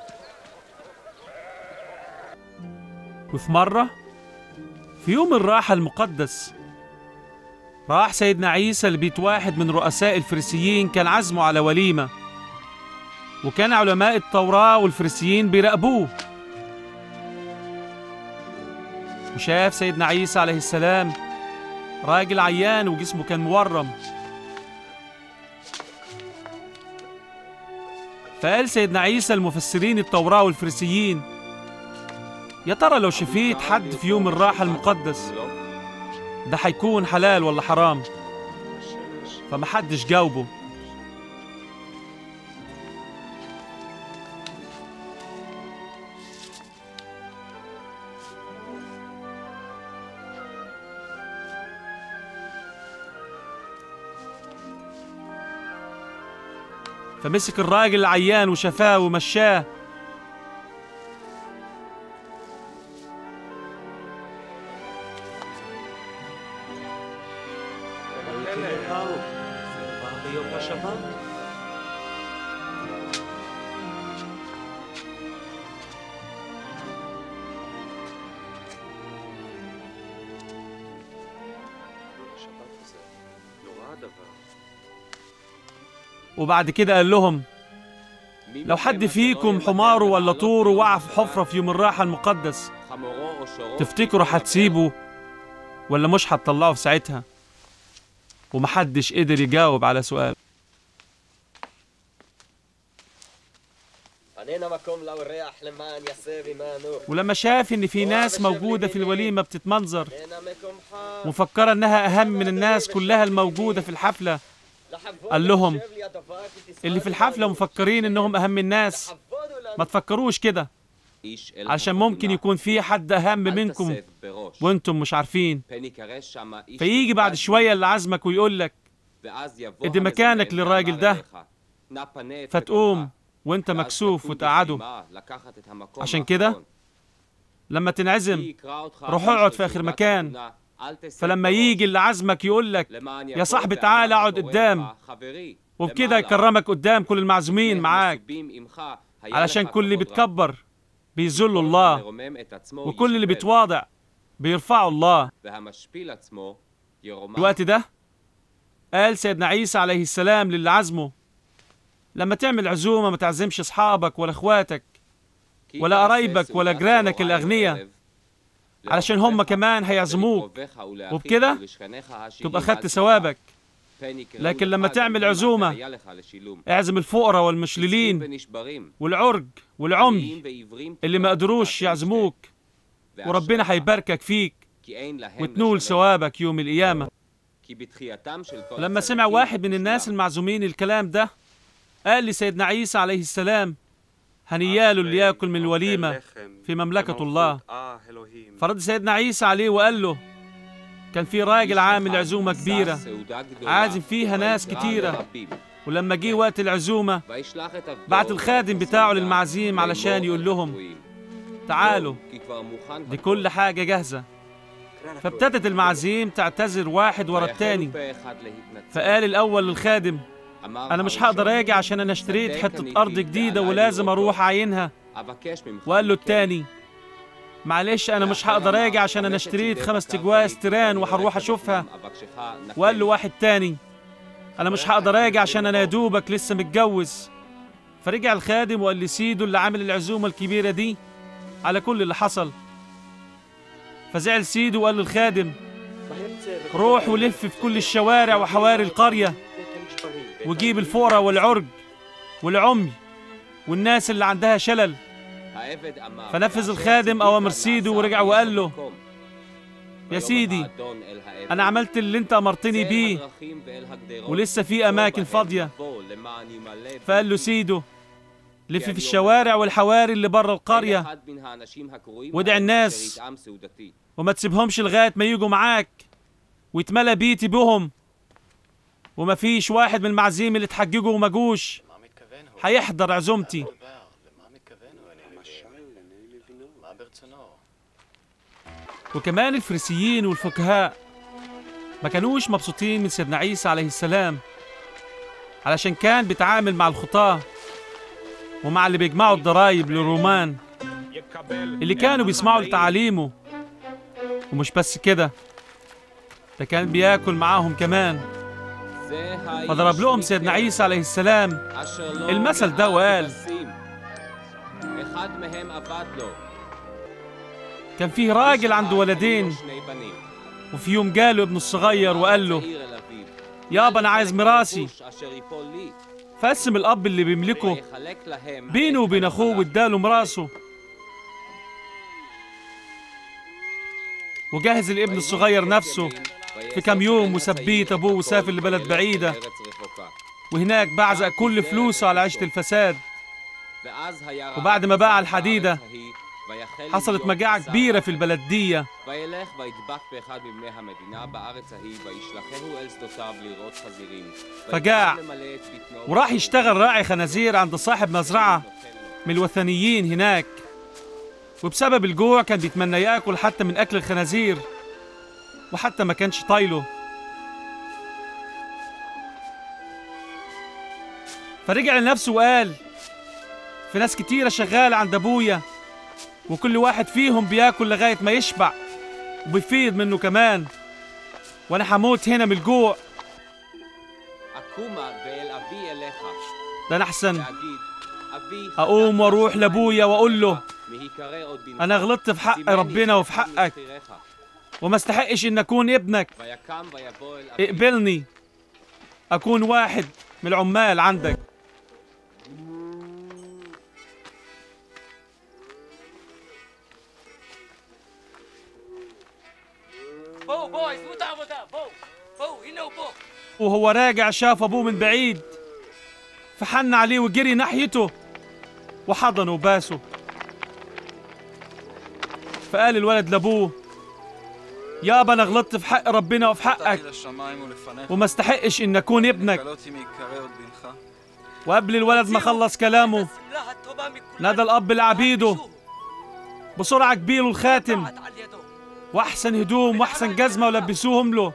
وفي مرة في يوم الراحة المقدس راح سيدنا عيسى لبيت واحد من رؤساء الفريسيين كان عزمه على وليمة وكان علماء التوراة والفريسيين بيراقبوه وشاف سيدنا عيسى عليه السلام راجل عيان وجسمه كان مورم فقال سيدنا عيسى المفسرين التوراة والفريسيين يا ترى لو شفيت حد في يوم الراحة المقدس ده هيكون حلال ولا حرام فمحدش جاوبه فمسك الراجل العيان وشفاه ومشاه ביום השבת. وبعد كده قال لهم لو حد فيكم حماره ولا طوره وقع في حفرة في يوم الراحة المقدس تفتكروا هتسيبه ولا مش هتطلعه في ساعتها ومحدش قدر يجاوب على سؤال עננה מקום לאורח למען יסב עמנו. ولما شاف ان في ناس موجودة في الوليمة بتتمنظر עננה מקומך. مفكرة انها اهم من الناس كلها الموجودة في الحفلة לכבוד قال لهم יושב ליד הבית את ישראל اللي في الحفلة עמנו. مفكرين انهم اهم الناس לכבוד הוא לנו. ما تفكروش كده عشان ممكن يكون في حد اهم منكم وانتم مش عارفين فيجي بعد شوية اللي عزمك ويقول لك ادي مكانك للراجل ده فتقوم وانت مكسوف وتقعده عشان كده لما تنعزم روح اقعد في اخر مكان فلما يجي اللي عزمك يقول لك يا صاحبي تعالى اقعد قدام وبكده يكرمك قدام كل المعزومين معاك علشان كل اللي بيتكبر بيذلوا الله وكل اللي بيتواضع بيرفعوا الله الوقت ده قال سيدنا عيسى عليه السلام للي عزمه لما تعمل عزومة ما تعزمش أصحابك ولا إخواتك ولا قرايبك ولا جيرانك الأغنياء علشان هم كمان هيعزموك وبكده تبقى خدت ثوابك لكن لما تعمل عزومة اعزم الفقراء والمشللين والعرج والعمي اللي ما قدروش يعزموك وربنا هيباركك فيك وتنول ثوابك يوم القيامة لما سمع واحد من الناس المعزومين الكلام ده قال لسيدنا عيسى عليه السلام هنياله اللي ياكل من الوليمة في مملكة الله فرد سيدنا عيسى عليه وقال له كان في راجل عامل عزومة كبيرة عازم فيها ناس كتيرة ولما جه وقت العزومة بعت الخادم بتاعه للمعازيم علشان يقول لهم تعالوا دي كل حاجة جاهزة فابتدت المعازيم تعتذر واحد ورا التاني فقال الأول للخادم أنا مش هقدر أجي عشان أنا اشتريت حتة أرض جديدة ولازم أروح أعينها وقال له التاني معلش أنا مش هقدر أجي عشان أنا اشتريت خمس تجواز تيران وهروح أشوفها وقال له واحد تاني أنا مش هقدر أجي عشان أنا يا دوبك لسه متجوز فرجع الخادم وقال لسيده اللي عامل العزومة الكبيرة دي على كل اللي حصل فزعل سيده وقال للخادم روح ولف في كل الشوارع وحواري القرية وجيب الفقراء والعرج والعمي والناس اللي عندها شلل فنفذ الخادم أوامر سيده ورجع وقال له يا سيدي أنا عملت اللي أنت أمرتني بيه ولسه في أماكن فاضية فقال له سيده لف في الشوارع والحواري اللي بره القرية ودع الناس وما تسيبهمش لغاية ما يجوا معاك ويتملى بيتي بهم وما فيش واحد من المعازيم اللي اتحججوا وما جوش מה מתכוון הוא? هيحضر عزومتي מדובר, למה מתכוון הוא? אני לא מבין. מה ברצונו? وكمان الفريسيين والفقهاء ما كانوش مبسوطين من سيدنا عيسى عليه السلام علشان كان بيتعامل مع الخطاة ومع اللي بيجمعوا الضرايب للرومان اللي كانوا بيسمعوا لتعاليمه ومش بس كده ده كان بياكل معاهم كمان فضرب لهم سيدنا عيسى عليه السلام المثل ده وقال كان فيه راجل عنده ولدين وفي يوم جاله ابنه الصغير وقال له يابا انا عايز ميراثي فقسم الاب اللي بيملكه بينه وبين اخوه واداله مراسه وجهز الابن الصغير نفسه في كام يوم وسبيت ابوه وسافر لبلد بعيده وهناك بعزق كل فلوسه على عيشه الفساد وبعد ما باع الحديدة حصلت مجاعه كبيره في البلديه וילך וידבק באחד מבני המדינה בארץ ההיא, וישלחהו אל שדותיו לראות חזירים. فجاع ויתן למלא את בטנו وراح يشتغل راعي خنازير عند صاحب مزرعه من الوثنيين هناك وبسبب الجوع كان بيتمنى ياكل حتى من اكل الخنازير وحتى ما كانش طايله فرجع لنفسه وقال في ناس كتيرة شغالة عند أبويا وكل واحد فيهم بياكل لغاية ما يشبع وبيفيض منه كمان وأنا هموت هنا من الجوع אקומה ואל אבי אליך, ده أنا أحسن להגיד, אבי أقوم وأروح لأبويا وأقول له מהיקרא עוד בנך, أنا غلطت في حق סימני ربنا وفي חסד حقك מבחירך. وما استحقش إن أكون ابنك ויקם ויבוא אל אבי, اقبلني أكون واحد من العمال عندك בואו, בואו, עזבו את העבודה, בואו. בואו, הנה הוא פה. وهو راجع شاف أبوه من بعيد فحن عليه وجري ناحيته وحضنه وباسه فقال الولد لأبوه يابا أنا غلطت في حق ربنا وفي حقك חטאתי לשמיים ולפניך, وما استحقش إن أكون ابنك לגלות אם יקרא עוד בנך. وقبل الولد ما خلص كلامه השמלה הטובה מכולן. نادى الأب لعبيده بسرعة كبيروا الخاتم נעט על ידו. وأحسن هدوم وأحسن جزمة ولبسوهم له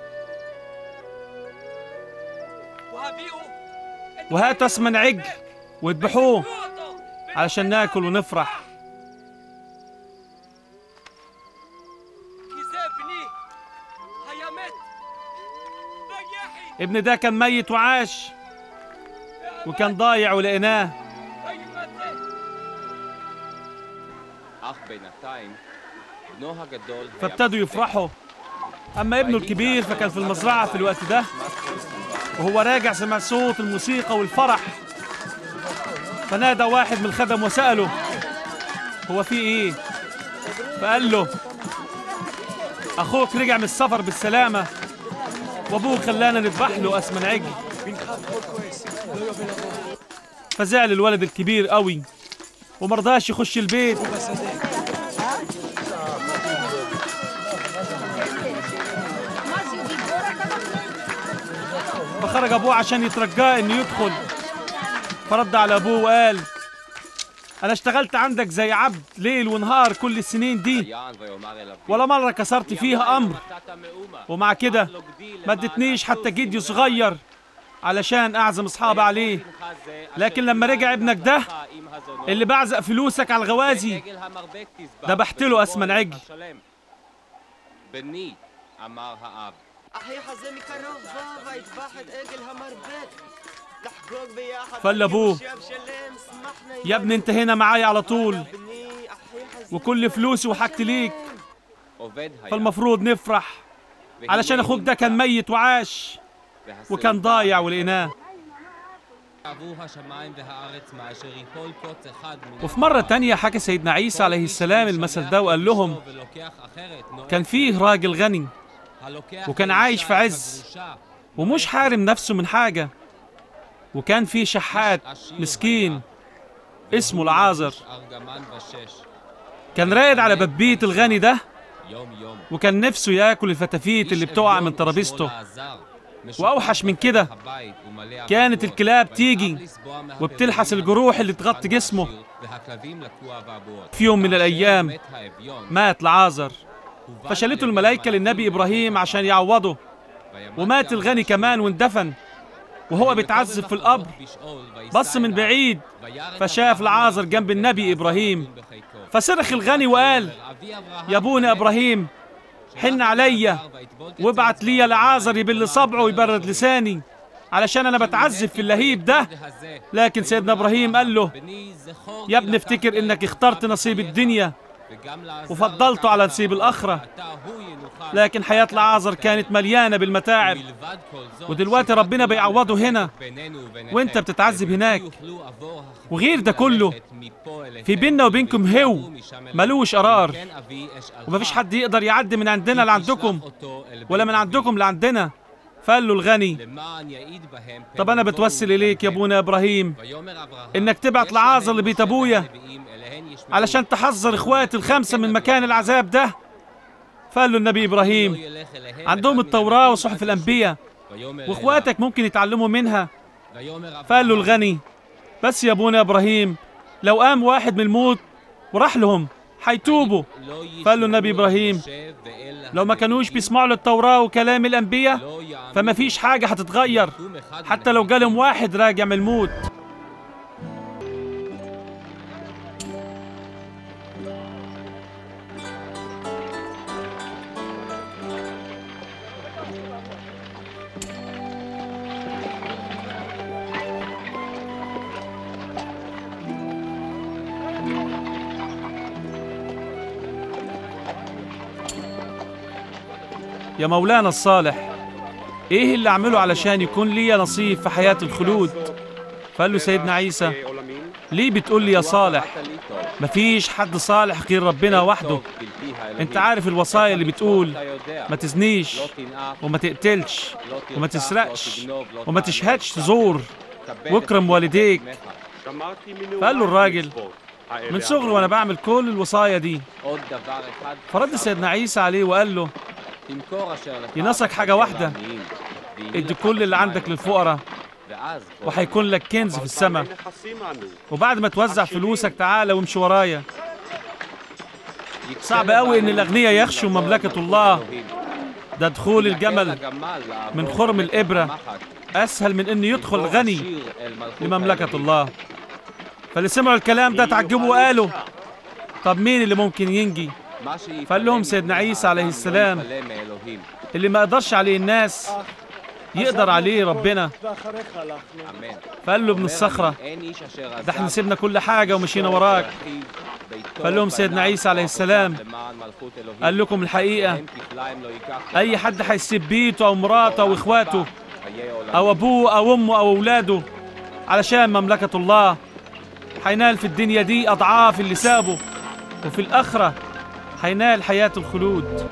והביאו את وهاتوا أسمن عجل واذبحوه תנו אותו. علشان ناكل ونفرح כי זה בני היה מת. ויחי. ابن ده كان ميت وعاش وكان ضايع ولقيناه וימצא. אך בינתיים, בנו הגדול היה فابتدوا يفرحوا أما ابنه الكبير فكان في المزرعة في الوقت ده وهو راجع سمع صوت الموسيقى والفرح فنادى واحد من الخدم وسأله هو في إيه؟ فقال له أخوك رجع من السفر بالسلامة وأبوه خلانا نذبح له أسمن عجل فزعل الولد الكبير قوي ومرضاش يخش البيت فخرج ابوه عشان يترجاه انه يدخل فرد على ابوه وقال انا اشتغلت عندك زي عبد ليل ونهار كل السنين دي יען ויאמר אל אביו. ولا مرة كسرت فيها امر נתת מאומה. ومع كده לא גדיל ما למען ادتنيش حتى עצוב جدي בנך. صغير علشان اعزم اصحابي عليه בנך זה אשר لكن لما رجع ابنك ده לך עם הזונות, اللي بعزق فلوسك على الغوازي עגל המרבק תזבח, ذبحت له ותבוא أسمن אל عجل. השלם. בני, אמר האב, אחיך זה מקרוב בא ויטבח את עגל המרבק. לחגוג ביחד. فقال لأبوه، מושב שלם, שמחנה يا ابني انت هنا معايا على طول בני, אחיך זה وكل فلوسي وحاجتي ليك עובד היה, فالمفروض نفرح علشان اخوك ده كان ميت وعاش והסעודה وكان ضايع ولقيناه עבור השמיים והארץ מאשר ייפול קוץ אחד מן وفي مرة تانية حكى سيدنا عيسى عليه السلام المثل ده وقال لهم ולוקח אחרת, נועל كان فيه راجل غني הלוקח وكان לאישה عايش في את عز. הגרושה, ومش حارم نفسه من حاجة وكان فيه شحات مسكين اسمه العازر ארגמן ושש, كان راقد على ببيت الغني ده יום יום. وكان نفسه ياكل الفتافيت اللي بتقع من ترابيزته وأوحش من كده كانت الكلاب تيجي وبتلحس الجروح اللي تغطي جسمه في يوم من الأيام مات العازر فشلته الملائكة للنبي إبراهيم عشان يعوضه ومات الغني كمان واندفن وهو بيتعذب في القبر بص من بعيد فشاف العازر جنب النبي إبراهيم فصرخ الغني وقال يا ابونا إبراهيم حن عليا وابعت لي العازر يبل صبعه ويبرد لساني علشان أنا بتعذب في اللهيب ده لكن سيدنا إبراهيم قال له يا ابني افتكر إنك اخترت نصيب الدنيا وفضلته على نصيب الآخرة لكن حياة العازر كانت مليانة بالمتاعب ودلوقتي ربنا بيعوضه هنا وانت بتتعذب هناك وغير ده كله في بيننا وبينكم هو ملوش قرار ومفيش حد يقدر يعدي من عندنا لعندكم ولا من عندكم لعندنا فقال له الغني طب انا بتوسل اليك يا ابونا ابراهيم انك تبعت لعازر لبيت ابويا علشان تحذر اخواتي الخمسه من مكان العذاب ده فقال له النبي ابراهيم عندهم التوراه وصحف الانبياء واخواتك ممكن يتعلموا منها فقال له الغني بس يا ابونا ابراهيم لو قام واحد من الموت وراح لهم حيتوبوا فقال له النبي ابراهيم لو ما كانوش بيسمعوا للتوراه وكلام الانبياء فما فيش حاجه هتتغير حتى لو جالهم واحد راجع من الموت يا مولانا الصالح ايه اللي اعمله علشان يكون ليا نصيب في حياة الخلود فقال له سيدنا عيسى ليه بتقول لي يا صالح مفيش حد صالح غير ربنا وحده انت عارف الوصايا اللي بتقول ما تزنيش وما تقتلش وما تسرقش وما تشهدش تزور واكرم والديك فقال له الراجل من صغري وانا بعمل كل الوصايا دي فرد سيدنا عيسى عليه وقال له ينصك حاجة واحدة ادي كل اللي عندك للفقراء وهيكون لك كنز في السماء وبعد ما توزع فلوسك تعالى وامشي ورايا صعب قوي ان الاغنياء يخشوا مملكة الله ده دخول الجمل من خرم الإبرة أسهل من إنه يدخل غني لمملكة الله فاللي سمعوا الكلام ده تعجبوا وقالوا طب مين اللي ممكن ينجي فقال لهم سيدنا عيسى عليه السلام اللي ما قدرش عليه الناس يقدر عليه ربنا فقال له ابن الصخرة ده احنا سيبنا كل حاجة ومشينا وراك فقال لهم سيدنا عيسى عليه السلام قال لكم الحقيقة أي حد هيسيب بيته أو مراته أو إخواته أو أبوه أو أمه أو أولاده علشان مملكة الله هينال في الدنيا دي أضعاف اللي سابه وفي الآخرة هينال حياة الخلود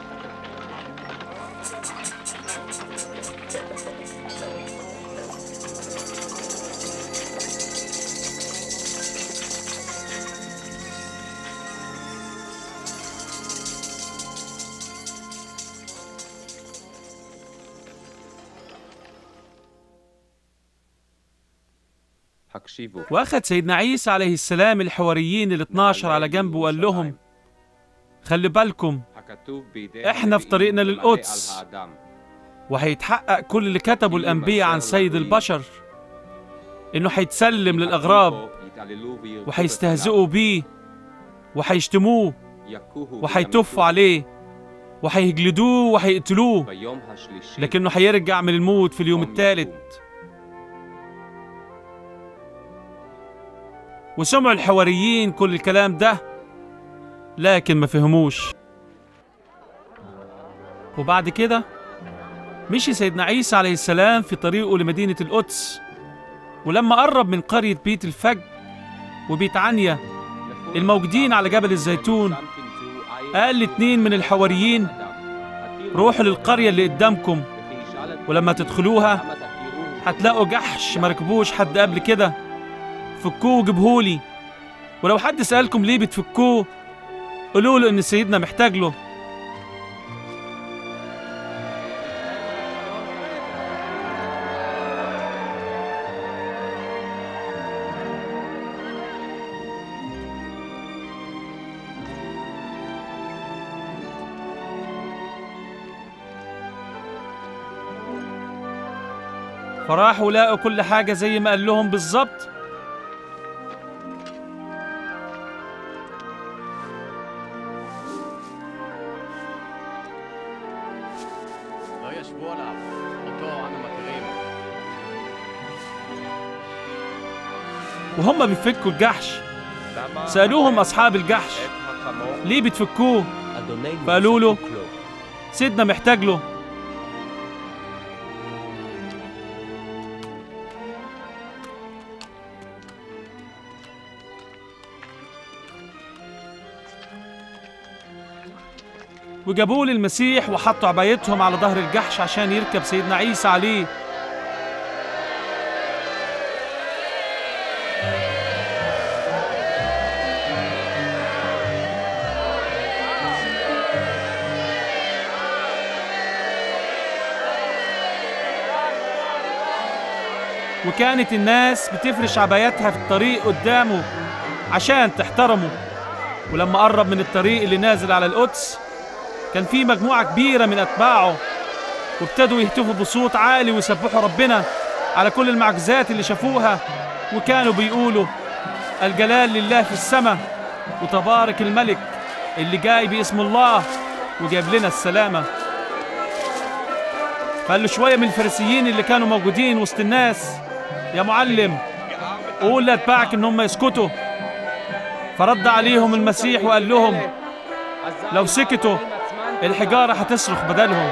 הקשיבו, وأخذ سيدنا عيسى عليه السلام الحواريين ال 12 على جنب وقال لهم خلي بالكم הכתוב בידי إحنا في طريقنا הנביאים للقدس. ממלא על האדם. وهيتحقق كل اللي كتبه الأنبياء عن سيد البشر إنه هيتسلم للأغراب יתעללו וירדו وهيستهزئوا بيه وهيشتموه בפניו, יכוהו وهيتفوا عليه وهيجلدوه وهيقتلوه ביום השלישי لكنه هيرجع من الموت في اليوم يقوم. الثالث وسمعوا الحواريين كل الكلام ده لكن ما فهموش وبعد كده مشي سيدنا عيسى عليه السلام في طريقه لمدينة القدس ولما قرب من قرية بيت الفج وبيت عنيا الموجودين على جبل الزيتون قال لاتنين من الحواريين روحوا للقرية اللي قدامكم ولما تدخلوها هتلاقوا جحش مركبوش حد قبل كده فكوه وجيبهولي ولو حد سألكم ليه بتفكوه قولوا له إن سيدنا محتاج له فراحوا لقوا كل حاجة زي ما قال لهم بالظبط לא ישבו עליו, אותו אנו מכירים. وهم بيفكوا الجحش سألوهم أصحاب الجحش ليه بتفكوه אדוננו فقالوا له זקוק לו. سيدنا محتاج له وجابوه للمسيح وحطوا عبايتهم على ظهر الجحش عشان يركب سيدنا عيسى عليه وكانت الناس بتفرش عباياتها في الطريق قدامه عشان تحترمه ولما قرب من الطريق اللي نازل على القدس كان في مجموعة كبيرة من أتباعه وابتدوا يهتفوا بصوت عالي ويسبحوا ربنا على كل المعجزات اللي شافوها وكانوا بيقولوا الجلال لله في السماء وتبارك الملك اللي جاي باسم الله وجايب لنا السلامة فقال له شوية من الفريسيين اللي كانوا موجودين وسط الناس يا معلم قول لأتباعك إن هم يسكتوا فرد عليهم المسيح وقال لهم لو سكتوا الحجارة هتصرخ بدلهم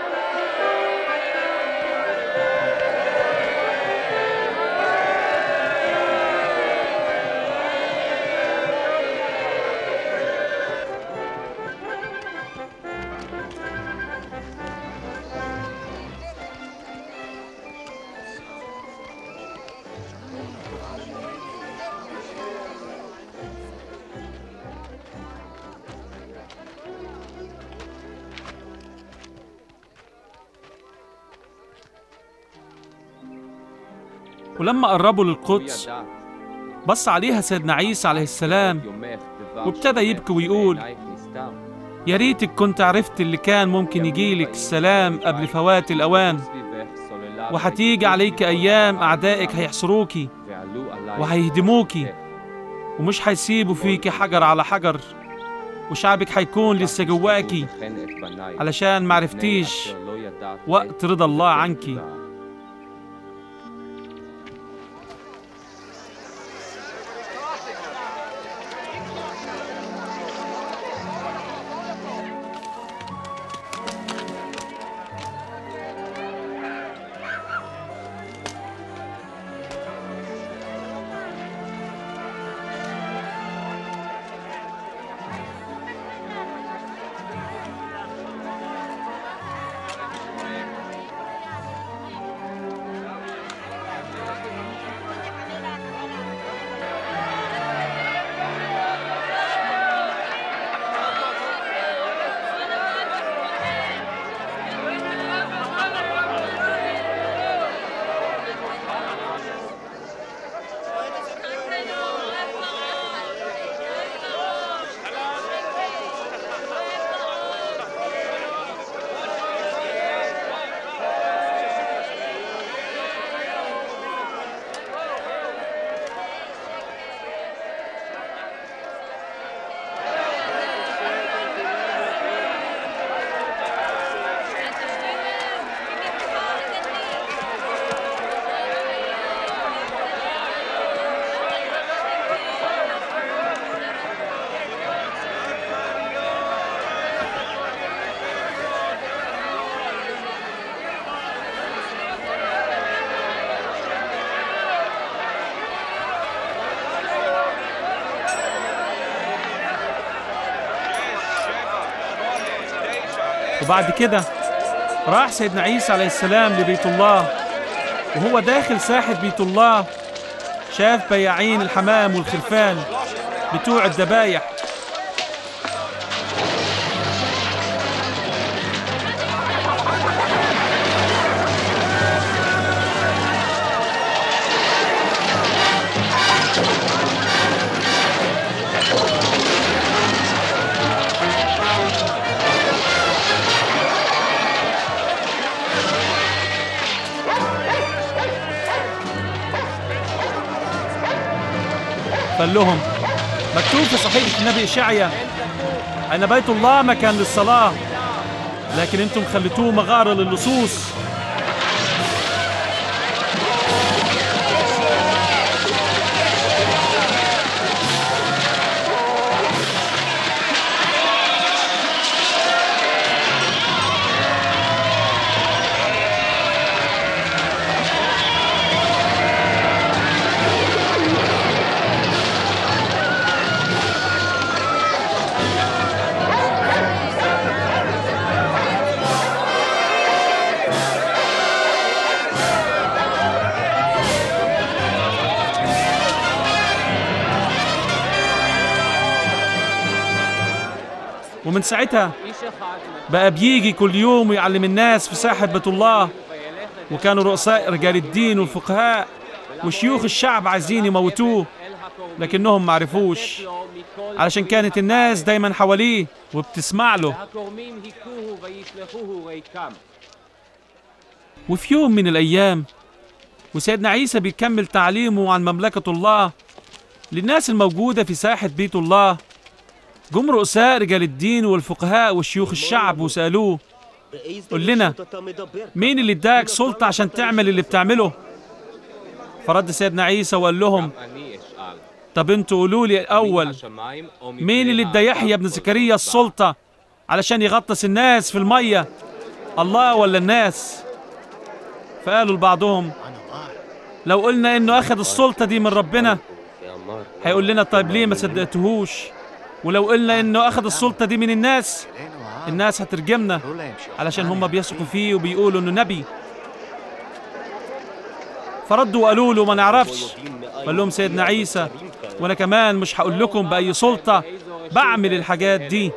ولما قربوا للقدس بص عليها سيدنا عيسى عليه السلام وابتدى يبكي ويقول يا ريتك كنت عرفت اللي كان ممكن يجيلك السلام قبل فوات الأوان وهتيجي عليك أيام أعدائك هيحصروكي وهيهدموكي ومش هيسيبوا فيكي حجر على حجر وشعبك هيكون لسه جواكي علشان معرفتيش وقت رضا الله عنكي وبعد كده راح سيدنا عيسى عليه السلام لبيت الله وهو داخل ساحة بيت الله شاف بياعين الحمام والخرفان بتوع الذبايح قال لهم مكتوب في صحيفة النبي إشعيا أن بيت الله مكان للصلاة لكن أنتم خليتوه مغارة للصوص ومن ساعتها بقى بيجي كل يوم ويعلم الناس في ساحة بيت الله وكانوا رؤساء رجال الدين والفقهاء وشيوخ الشعب عايزين يموتوه لكنهم معرفوش علشان كانت الناس دايما حواليه وبتسمع له והכורמים היכוהו וישלחוהו ריקם. وفي يوم من الأيام وسيدنا عيسى بيكمل تعليمه عن مملكة الله للناس الموجودة في ساحة بيت الله جم رؤساء رجال الدين والفقهاء وشيوخ الشعب وسألوه قل لنا مين اللي اداك سلطة عشان تعمل اللي بتعمله فرد سيدنا عيسى وقال لهم גם אני אשאל. طب انتوا قولوا لي الأول השמיים או مين اللي ادى يحيى بن زكريا السلطة علشان يغطس الناس في المية الله ولا الناس فقالوا لبعضهم لو قلنا انه اخذ السلطة دي من ربنا هيقول لنا طيب ليه ما صدقتهوش ولو قلنا انه اخذ السلطة دي من الناس الناس هترجمنا علشان هم بيثقوا فيه وبيقولوا انه نبي فردوا وقالوا له ما نعرفش قال لهم سيدنا عيسى وانا كمان مش هقول لكم باي سلطه بعمل الحاجات دي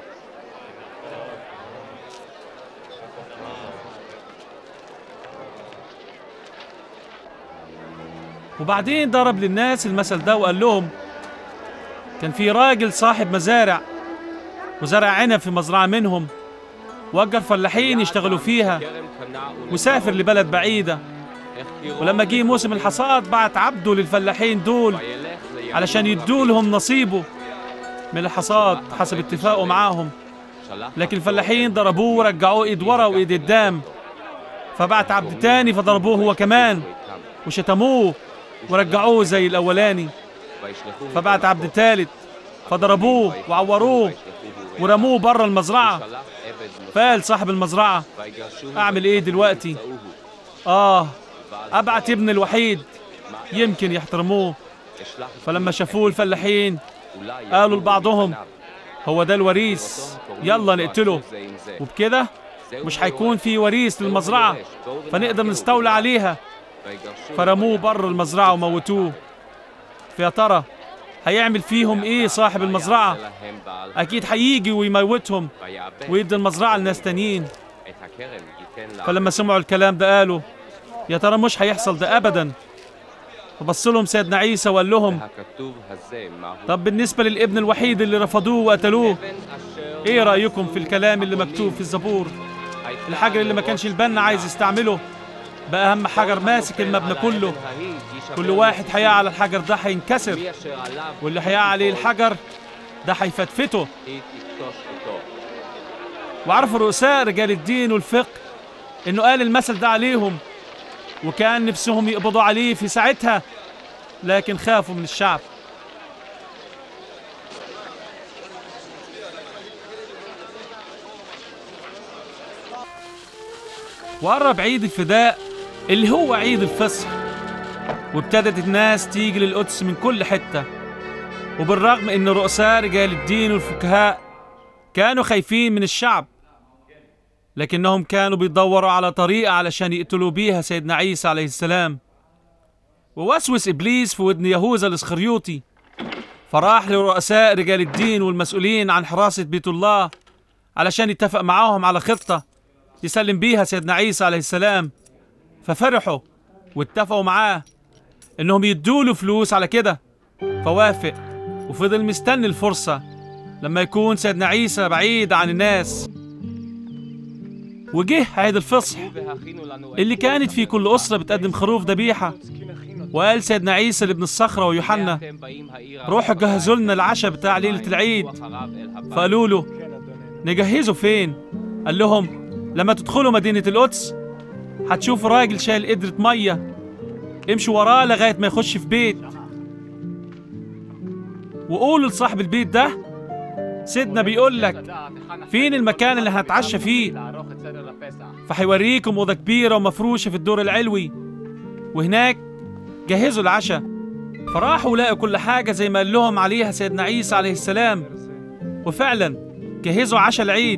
وبعدين ضرب للناس المثل ده وقال لهم كان في راجل صاحب مزارع وزرع عنب في مزرعه منهم وأجر فلاحين يشتغلوا فيها כרם קנה وسافر لبلد بعيده ولما جه موسم الحصاد بعت عبده للفلاحين دول علشان يدوا لهم نصيبه من الحصاد حسب اتفاقه معاهم لكن الفلاحين ضربوه ورجعوه ايد ورا وايد قدام فبعت عبد تاني فضربوه هو كمان وشتموه ورجعوه زي الاولاني فبعت عبد تالت فضربوه وعوروه ورموه بره المزرعه فقال صاحب المزرعه اعمل ايه دلوقتي اه ابعت ابن الوحيد يمكن يحترموه فلما شافوه الفلاحين قالوا لبعضهم هو ده الوريث يلا نقتله وبكده مش هيكون في وريث للمزرعة فنقدر نستولى عليها فرموه بره المزرعة وموتوه فيا ترى هيعمل فيهم ايه صاحب المزرعة اكيد هيجي ويموتهم ويدي المزرعة لناس تانيين فلما سمعوا الكلام ده قالوا يا ترى مش هيحصل ده ابدا فبص لهم سيدنا عيسى وقال لهم הכתוב הזה מהו طب بالنسبة للابن الوحيد اللي رفضوه وقتلوه ايه رأيكم في الكلام اللي مكتوب في الزبور الحجر اللي ما كانش البنا عايز يستعمله بقى اهم حجر ماسك المبنى كله كل واحد هيقع على الحجر ده هينكسر מי אשר עליו واللي هيقع عليه الحجر ده هيفتفته היא תכתוש אותו. وعرفوا رؤساء رجال الدين والفقه انه قال المثل ده عليهم وكان نفسهم يقبضوا عليه في ساعتها لكن خافوا من الشعب وقرب عيد الفداء اللي هو عيد الفصح وابتدت الناس تيجي للقدس من كل حتة وبالرغم ان رؤساء رجال الدين والفقهاء كانوا خايفين من الشعب لكنهم كانوا بيدوروا على طريقة علشان يقتلوا بيها سيدنا عيسى عليه السلام ووسوس إبليس في ودن يهوذا الإسخريوطي فراح لرؤساء رجال الدين والمسؤولين عن حراسة بيت الله علشان يتفق معاهم على خطة يسلم بيها سيدنا عيسى عليه السلام ففرحوا واتفقوا معاه انهم يدوله فلوس على كده فوافق وفضل مستني الفرصة لما يكون سيدنا عيسى بعيد عن الناس وجه عيد الفصح اللي كانت في كل أسرة بتقدم خروف ذبيحة وقال سيدنا عيسى لابن الصخرة ويوحنا روحوا جهزوا لنا العشاء بتاع ليلة العيد فقالوا له نجهزه فين؟ قال لهم لما تدخلوا مدينة القدس هتشوفوا راجل شايل قدرة مية امشوا وراه لغاية ما يخش في بيت وقولوا لصاحب البيت ده سيدنا بيقول لك فين المكان اللي هنتعشى فيه فهيوريكم أوضة كبيرة ومفروشة في الدور العلوي وهناك جهزوا العشاء فراحوا لقوا كل حاجة زي ما قال لهم عليها سيدنا عيسى عليه السلام وفعلا جهزوا عشاء العيد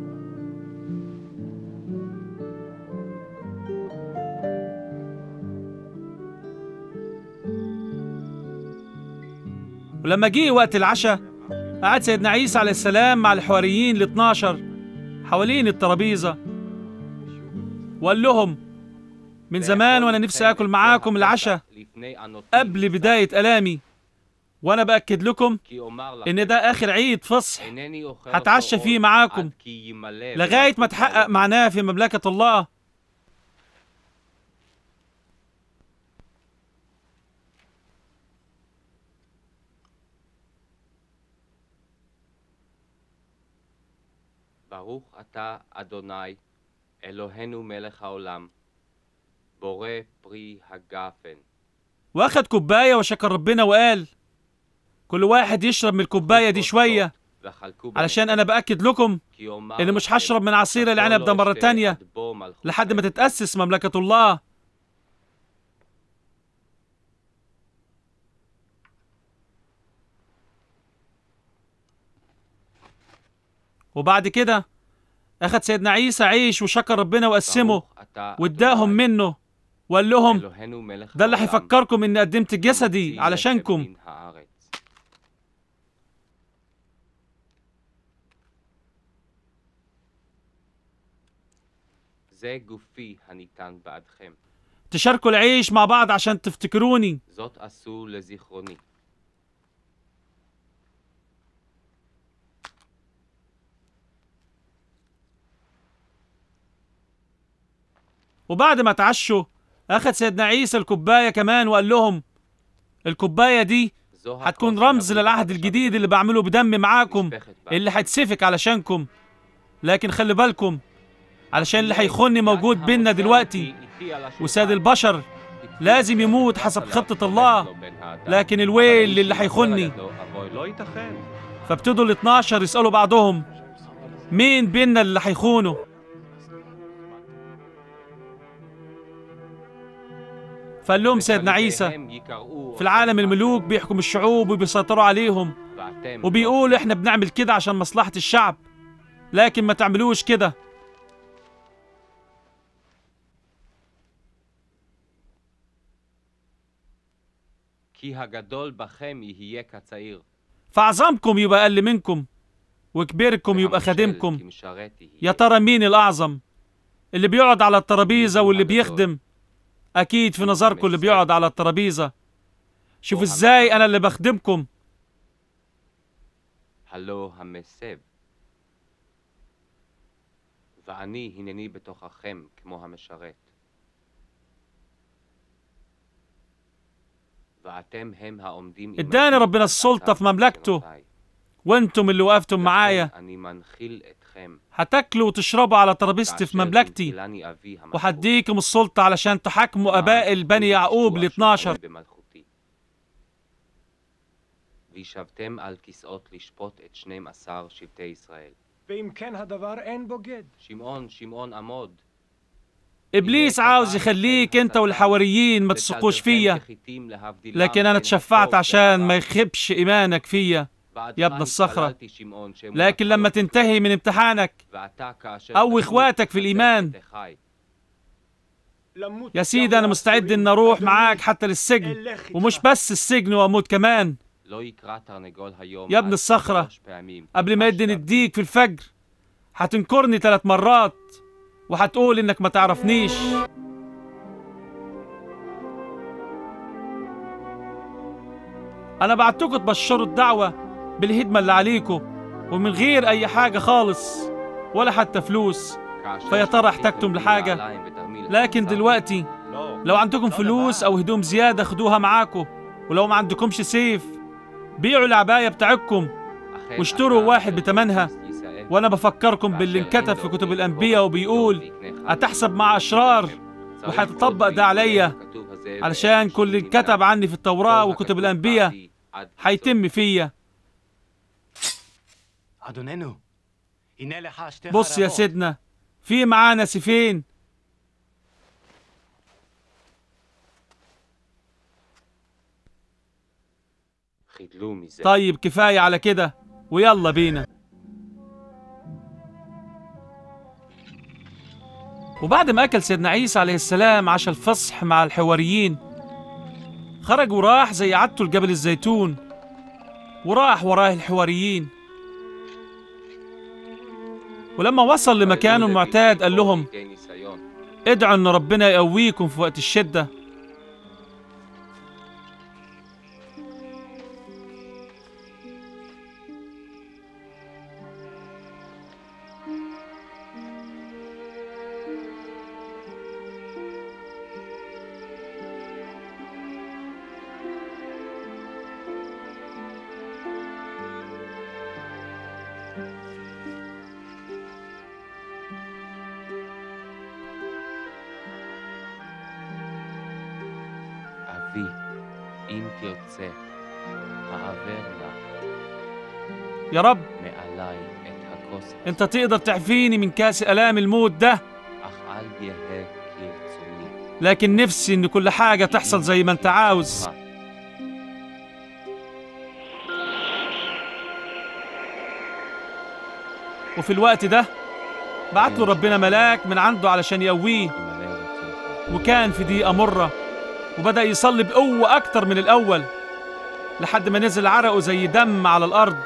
ولما جه وقت العشاء قعد سيدنا عيسى عليه السلام مع الحواريين ال 12 حوالين الترابيزة وقال لهم من زمان وانا نفسي اكل معاكم العشاء قبل بداية الامي وانا باكد لكم ان ده اخر عيد فصح هتعشى فيه معاكم لغاية ما تحقق معناه في مملكة الله ברוך אתה, אדוני, אלוהינו מלך העולם, בורא פרי הגפן. واخد كوباية وشكر ربنا وقال كل واحد يشرب من الكوباية دي شوية علشان أنا بأكد لكم إن مش هشرب من عصير العنب ده مرة تانية لحد ما تتأسس مملكة الله وبعد كده أخد سيدنا عيسى عيش وشكر ربنا وقسمه واداهم منه وقال لهم ده اللي هيفكركم إني قدمت جسدي علشانكم זה גופי הניתן בעדכם. تشاركوا العيش مع بعض عشان تفتكروني זאת עשו לזיכרוני. وبعد ما اتعشوا أخد سيدنا عيسى الكوباية كمان وقال لهم الكوباية دي זו هتكون הכוס رمز המלוכלכת للعهد الجديد اللي بعمله بدمي معاكم اللي هيتسفك علشانكم لكن خلي بالكم علشان اللي هيخوني موجود بينا دلوقتي وساد البشر لازم يموت حسب خطة الله لكن الويل للي هيخوني לא ייתכן. فابتدوا ال 12 يسألوا بعضهم مين بينا اللي هيخونه فقال لهم سيدنا عيسى في العالم الملوك بيحكم الشعوب وبيسيطروا عليهم وبيقول احنا بنعمل كده عشان مصلحة الشعب لكن ما تعملوش كده כי הגדול בכם יהיה כצעיר. فأعظمكم يبقى أقل منكم وكبيركم يبقى והמשל خادمكم כמשרת יהיה. يا ترى مين الأعظم اللي بيقعد على الترابيزة واللي بيخدم أكيد في نظركم اللي بيقعد على الترابيزة شوفوا إزاي أنا اللي بخدمكم הלא המסב. ואני הנני בתוככם כמו המשרת. ואתם הם העומדים עמדי اداني ربنا السلطة في مملكته. בנותיי. وانتم اللي وقفتم معايا לכן אני מנחיל אתכם. هتاكلوا وتشربوا على ترابيزتي في כאשר مملكتي ינחילני אבי המלכות. وهديكم السلطة علشان تحاكموا آباء البني يعقوب ال 12 במלכותי. וישבתם על כיסאות לשפוט את שנים עשר שבטי ישראל. ואם כן הדבר אין בוגד. שמעון, שמעון עמוד. إبليس عاوز يخليك أنت والحواريين ما تثقوش فيا لكن أنا اتشفعت عشان ما يخبش إيمانك فيا يا ابن الصخرة لكن لما تنتهي من امتحانك أو إخواتك في الإيمان يا سيدي أنا مستعد إن أروح معاك حتى للسجن ومش بس السجن وأموت كمان يا ابن الصخرة قبل ما يدن الديك في الفجر هتنكرني ثلاث مرات وهتقول إنك ما تعرفنيش أنا بعتكم تبشروا الدعوة بالهدمة اللي عليكم ومن غير أي حاجة خالص ولا حتى فلوس فيا ترى احتجتم لحاجة لكن دلوقتي لو عندكم فلوس أو هدوم زيادة خدوها معاكم ولو ما عندكمش سيف بيعوا العباية بتاعتكم واشتروا واحد بتمنها وأنا بفكركم باللي انكتب في كتب الأنبياء وبيقول هتحسب مع أشرار وهتطبق ده عليا علشان كل اللي انكتب عني في التوراة وكتب الأنبياء هيتم فيا אדוננו, הנה לך שתי بص يا חרבות. سيدنا في معانا سيفين طيب كفاية على كده ويلا بينا وبعد ما أكل سيدنا عيسى عليه السلام عشاء الفصح مع الحواريين خرج وراح زي عادته لجبل الزيتون وراح وراه الحواريين ولما وصل لمكانه المعتاد قال لهم ادعوا ان ربنا يقويكم في وقت الشدة אבי, אם תרצה, העבר לה يا رب מעליי את הכוס, انت تقدر تعفيني من كاس الام الموت ده אך אל יהא כרצוני. لكن نفسي ان كل حاجة تحصل زي ما انت عاوز وفي الوقت ده بعت له ربنا ملاك من عنده علشان يقويه ימלא רצונך. وكان في دقيقة مرة وبدأ يصلي بقوة أكتر من الأول لحد ما نزل عرقه زي دم على الأرض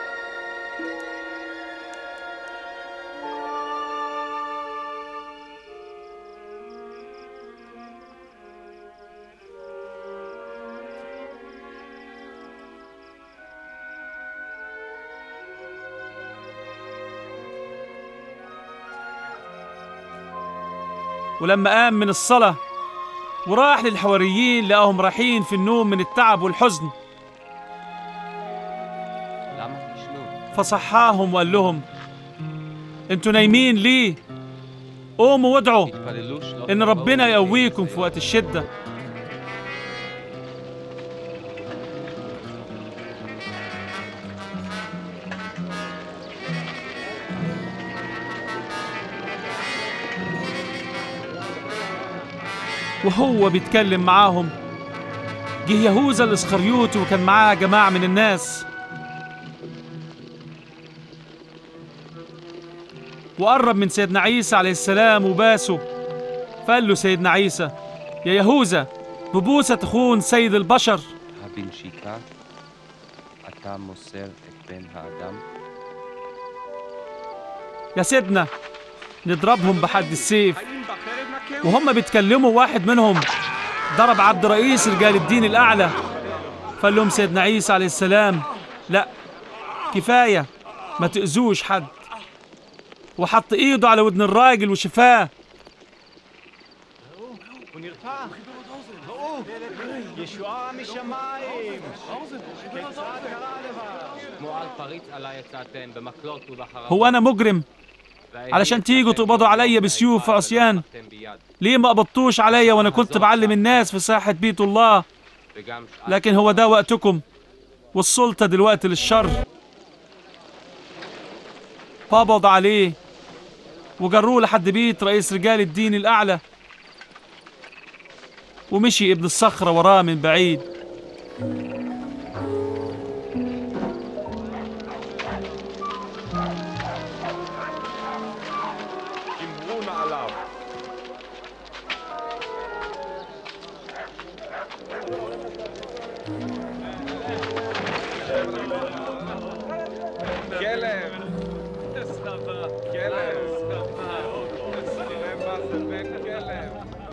ولما قام من الصلاة وراح للحواريين لقاهم رايحين في النوم من التعب والحزن למה תשנו? فصحاهم وقال لهم انتوا نايمين ليه قوموا وادعوا תתפללו שלא ان תבואו ربنا לידי يقويكم في ניסיון. وقت الشدة وهو بيتكلم معاهم جه يهوذا الاسخريوطي وكان معاه جماعة من الناس وقرب من سيدنا عيسى عليه السلام وباسه فقال له سيدنا عيسى يا يهوذا ببوسة تخون سيد البشر הבנשיקה, אתה מוסר את בן האדם? يا سيدنا نضربهم بحد السيف وهم بيتكلموا واحد منهم ضرب عبد رئيس رجال الدين الأعلى فقال لهم سيدنا عيسى عليه السلام لا كفاية ما تأذوش حد وحط ايده على ودن الراجل وشفاه הוא נרפא. ראו, ישועה משמיים. כיצד קרה לבד? כמו על פריץ עלי יצאתם, במקלות ובחרבות. هو أنا مجرم علشان تيجوا تقبضوا عليا بسيوف وعصيان ليه ما قبضتوش عليا وأنا كنت بعلم الناس في ساحة بيت الله וגם שאר لكن هو ده وقتكم والسلطة دلوقتي للشر قبض عليه وجروه لحد بيت رئيس رجال الدين الأعلى ومشي ابن الصخرة وراه من بعيد כלב! כלב! תראה מה זה בן כלב!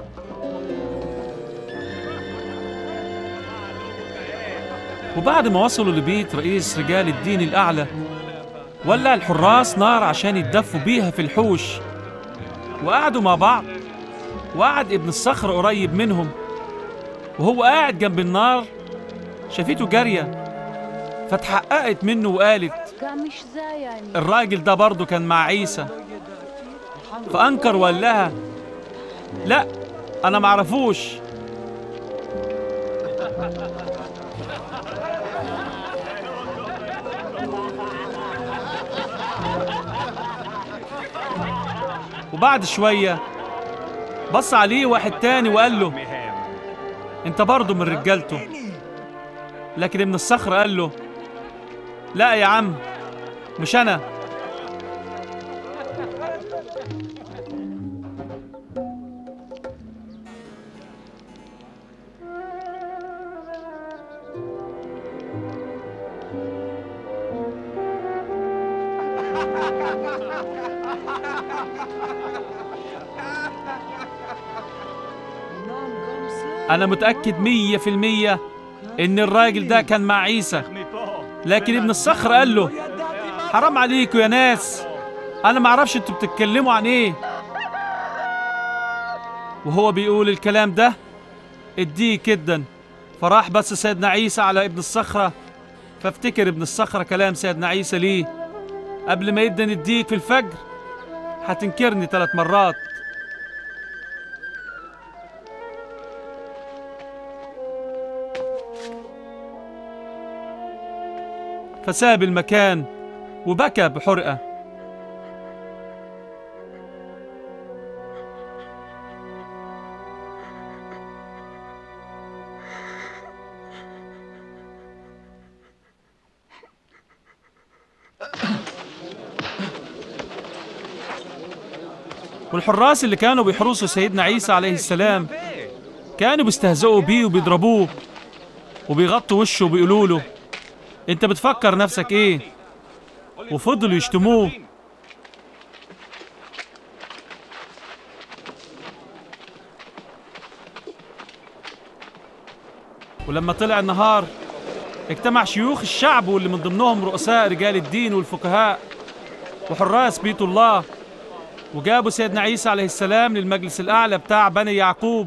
وبعد ما وصلوا لبيت رئيس رجال الدين الأعلى ولع الحراس نار عشان يتدفوا بيها في الحوش وقعدوا مع بعض وقعد ابن الصخر قريب منهم وهو قاعد جنب النار شافته جارية فتحققت منه وقالت גם مش זה היה אני. الراجل ده برضه كان مع عيسى فأنكر وقال لها لا أنا معرفوش وبعد شوية بص عليه واحد تاني وقال له انت برضه من رجالته لكن ابن الصخر قال له لا يا عم مش انا انا متاكد مية في المية ان الراجل ده كان مع عيسى لكن ابن الصخر قال له حرام عليكم يا ناس انا معرفش انتوا بتتكلموا عن ايه وهو بيقول الكلام ده اديك جدا فراح بس سيدنا عيسى على ابن الصخرة فافتكر ابن الصخرة كلام سيدنا عيسى ليه قبل ما يدن الديك في الفجر هتنكرني ثلاث مرات فساب المكان وبكى بحرقة والحراس اللي كانوا بيحرسوا سيدنا عيسى عليه السلام كانوا بيستهزئوا بيه وبيضربوه وبيغطوا وشه وبيقولوا له انت بتفكر نفسك ايه وفضلوا يشتموه ولما طلع النهار اجتمع شيوخ الشعب واللي من ضمنهم رؤساء رجال الدين والفقهاء وحراس بيت الله وجابوا سيدنا عيسى عليه السلام للمجلس الأعلى بتاع بني يعقوب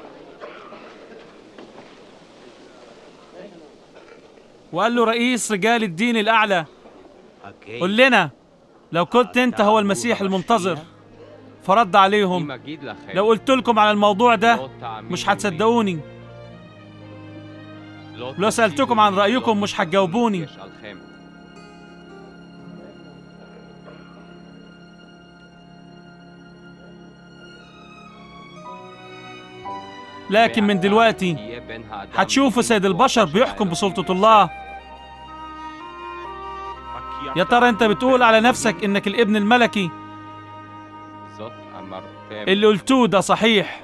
وقال له رئيس رجال الدين الأعلى قل لنا لو كنت أنت هو المسيح المنتظر فرد عليهم لو قلت لكم على الموضوع ده مش هتصدقوني لو سألتكم عن رأيكم مش هتجاوبوني لكن من دلوقتي هتشوفوا سيد البشر بيحكم بسلطة الله يا ترى انت بتقول على نفسك انك الابن الملكي اللي قلتوه ده صحيح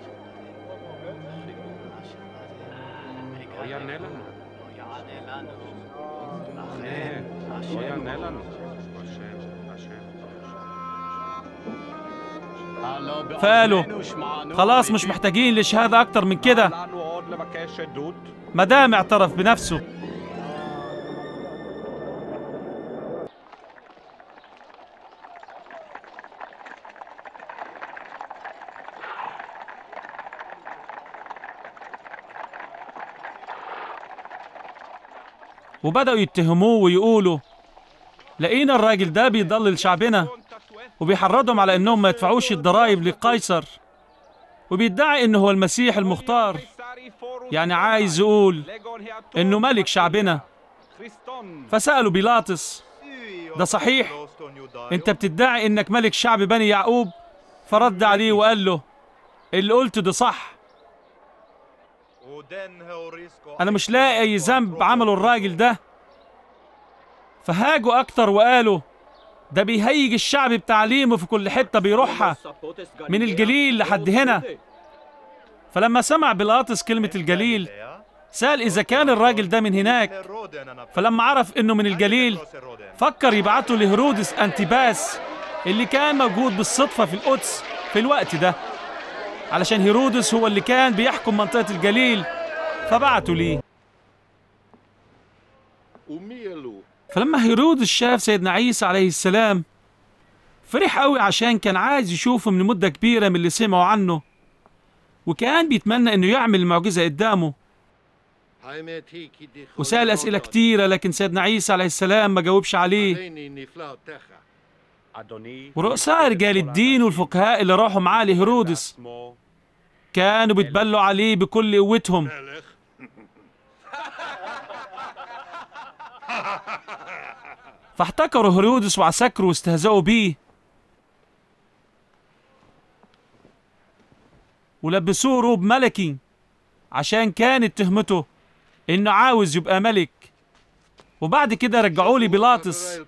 فقالوا خلاص مش محتاجين لشهادة أكتر من كده לנו עוד לבקש עדות? مدام اعترف بنفسه وبدأوا يتهموه ويقولوا لقينا الراجل ده بيضلل شعبنا وبيحرضهم على انهم ما يدفعوش الضرائب لقيصر وبيدعي انه هو المسيح المختار يعني عايز يقول انه ملك شعبنا فسألوا بيلاطس ده صحيح انت بتدعي انك ملك شعب بني يعقوب فرد عليه وقال له اللي قلته ده صح انا مش لاقي اي ذنب عمله الراجل ده فهاجوا اكتر وقالوا ده بيهيج الشعب بتعليمه في كل حتة بيروحها من الجليل لحد هنا فلما سمع بيلاطس كلمة الجليل سأل إذا كان الراجل ده من هناك فلما عرف إنه من الجليل فكر يبعته لهرودس أنتيباس اللي كان موجود بالصدفة في القدس في الوقت ده علشان هيرودس هو اللي كان بيحكم منطقة الجليل فبعته ليه فلما هيرودس شاف سيدنا عيسى عليه السلام فرح قوي عشان كان عايز يشوفه من مدة كبيرة من اللي سمعوا عنه وكان بيتمنى انه يعمل المعجزة قدامه وسأل أسئلة كتيرة لكن سيدنا عيسى عليه السلام ما جاوبش عليه ورؤساء رجال الدين والفقهاء اللي راحوا معاه لهيرودس كانوا بيتبلوا عليه بكل قوتهم فاحتكروا هيرودس وعسكره واستهزأوا بيه ولبسوه روب ملكي عشان كانت تهمته انه عاوز يبقى ملك وبعد كده رجعوا لي بيلاطس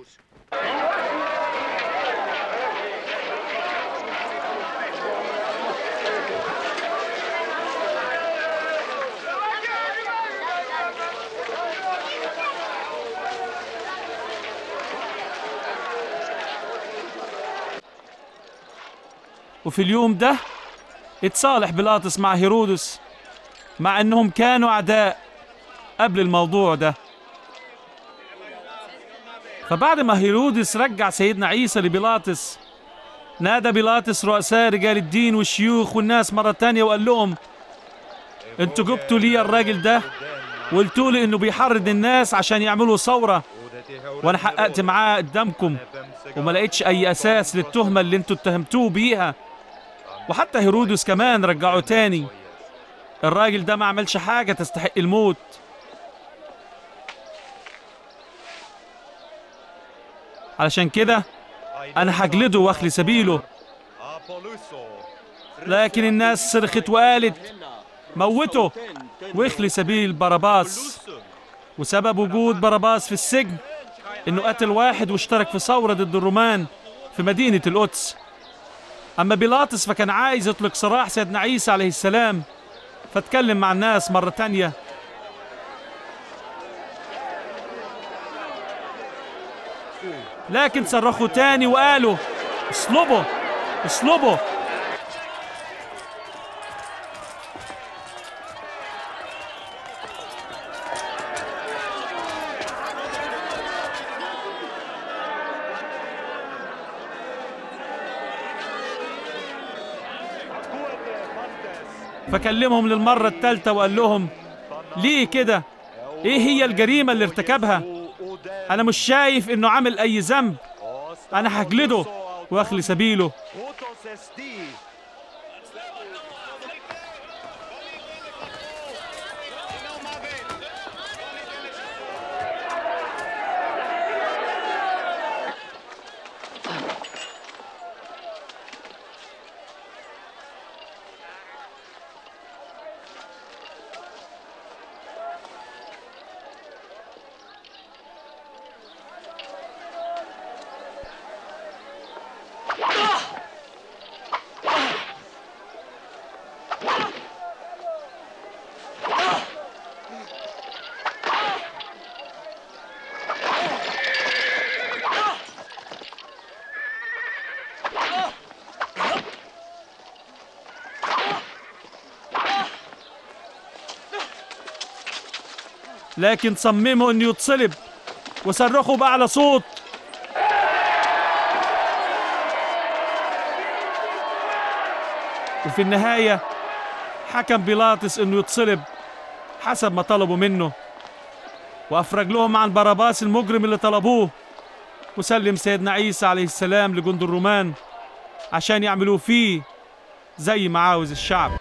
وفي اليوم ده اتصالح بيلاطس مع هيرودس مع انهم كانوا اعداء قبل الموضوع ده فبعد ما هيرودس رجع سيدنا عيسى لبيلاطس نادى بيلاطس رؤساء رجال الدين والشيوخ والناس مرة تانية وقال لهم انتوا جبتوا لي الراجل ده وقلتوا لي انه بيحرض الناس عشان يعملوا ثورة وانا حققت معاه قدامكم وما لقيتش اي اساس للتهمة اللي انتوا اتهمتوه بيها وحتى هيرودس كمان رجعه تاني الراجل ده ما عملش حاجة تستحق الموت علشان كده أنا هجلده وأخلي سبيله لكن الناس صرخت وقالت موته واخلي سبيل باراباس وسبب وجود باراباس في السجن انه قتل واحد واشترك في ثورة ضد الرومان في مدينة القدس أما بيلاطس فكان عايز يطلق سراح سيدنا عيسى عليه السلام فاتكلم مع الناس مرة تانية لكن صرخوا تاني وقالوا اصلبوا اصلبوا فكلمهم للمرة الثالثة وقال لهم ليه كده؟ ايه هي الجريمة اللي ارتكبها؟ أنا مش شايف إنه عامل أي ذنب أنا هجلده وأخلي سبيله لكن صمموا انه يتصلب وصرخوا بأعلى صوت وفي النهاية حكم بيلاطس انه يتصلب حسب ما طلبوا منه وافرج لهم عن باراباس المجرم اللي طلبوه وسلم سيدنا عيسى عليه السلام لجند الرومان عشان يعملوه فيه زي ما عاوز الشعب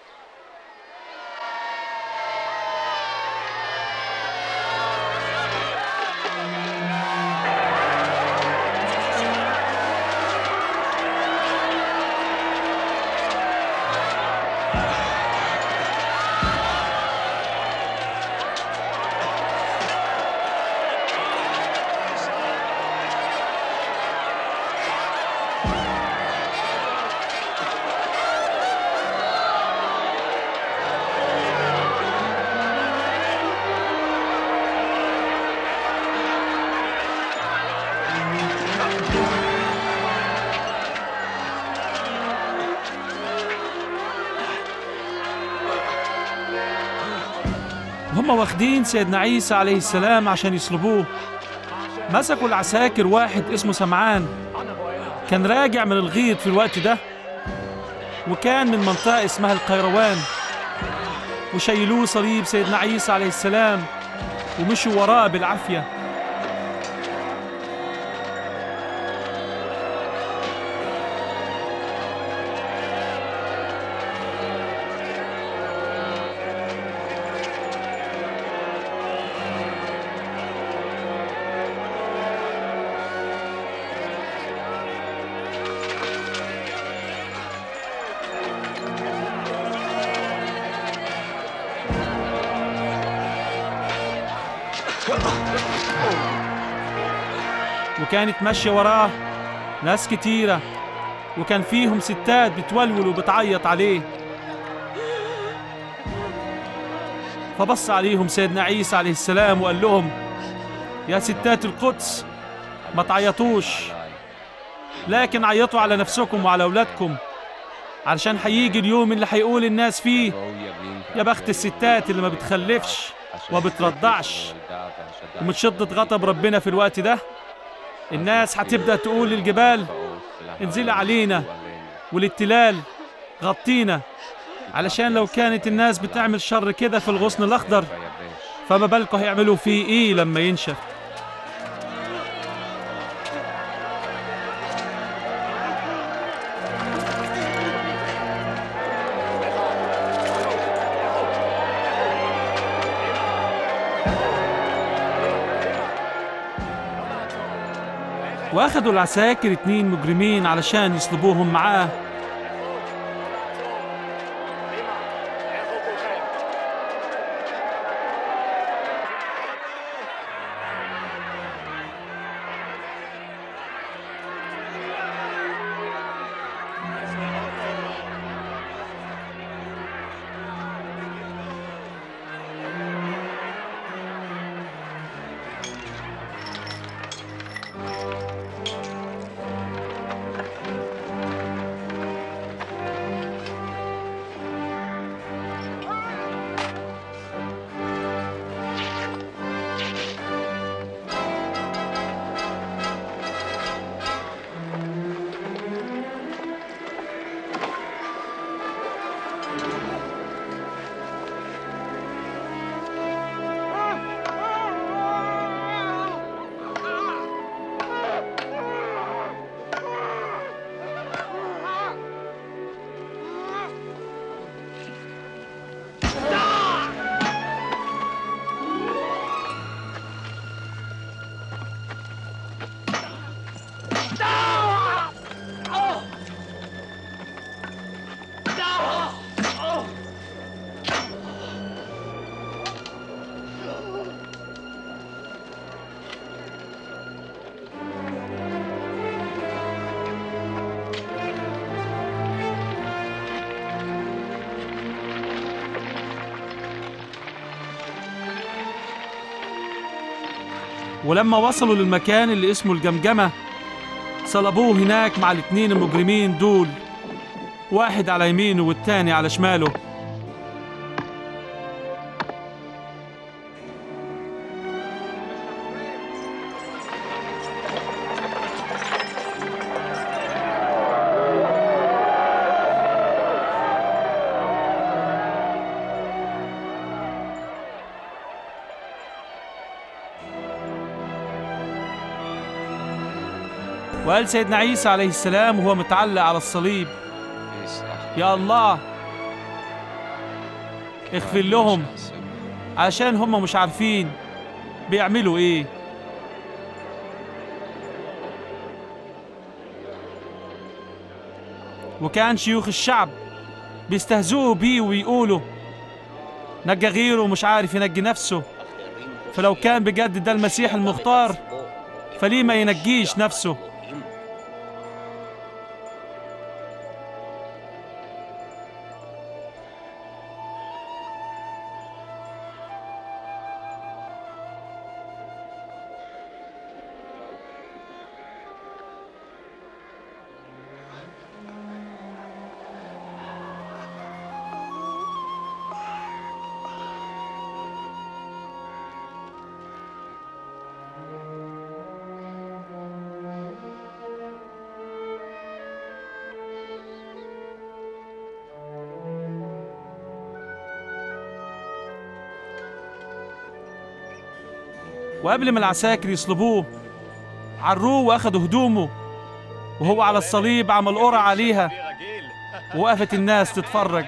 وهم واخدين سيدنا عيسى عليه السلام عشان يصلبوه مسكوا العساكر واحد اسمه سمعان كان راجع من الغيط في الوقت ده وكان من منطقة اسمها القيروان وشيلوه صليب سيدنا عيسى عليه السلام ومشوا وراه بالعافية وكانت ماشية وراه ناس كتيرة وكان فيهم ستات بتولول وبتعيط عليه فبص عليهم سيدنا عيسى عليه السلام وقال لهم يا ستات القدس ما تعيطوش لكن عيطوا على نفسكم وعلى أولادكم علشان هيجي اليوم اللي هيقول الناس فيه يا بخت الستات اللي ما بتخلفش وما بترضعش ومن شدة غضب ربنا في الوقت ده الناس هتبدأ تقول للجبال انزلي علينا والاتلال غطينا علشان لو كانت الناس بتعمل شر كده في الغصن الأخضر فما بالكم هيعملوا فيه إيه لما ينشف واخدوا العساكر اتنين مجرمين علشان يصلبوهم معاه ولما وصلوا للمكان اللي اسمه الجمجمة صلبوه هناك مع الاتنين المجرمين دول واحد على يمينه والتاني على شماله وقال سيدنا عيسى عليه السلام وهو متعلق على الصليب يا الله اغفر لهم عشان هم مش عارفين بيعملوا ايه وكان شيوخ الشعب بيستهزئوا بيه ويقولوا نجى غيره ومش عارف ينجي نفسه فلو كان بجد ده المسيح المختار فليه ما ينجيش نفسه وقبل ما العساكر يصلبوه عروه واخدوا هدومه وهو على الصليب عمل قرعة عليها ووقفت الناس تتفرج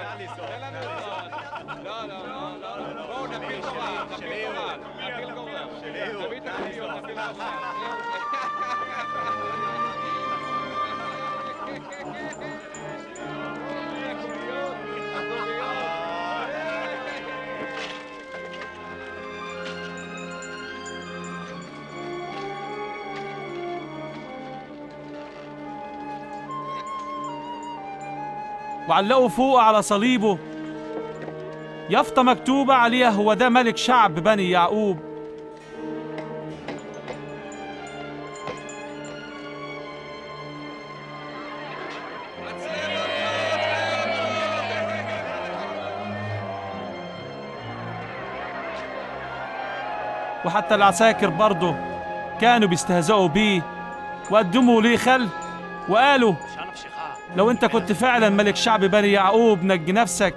وعلقوا فوق على صليبه يافطة مكتوبة عليها هو ده ملك شعب بني يعقوب وحتى العساكر برضه كانوا بيستهزئوا بيه وقدموا ليه خل وقالوا لو انت كنت فعلا ملك شعب بني يعقوب نجي نفسك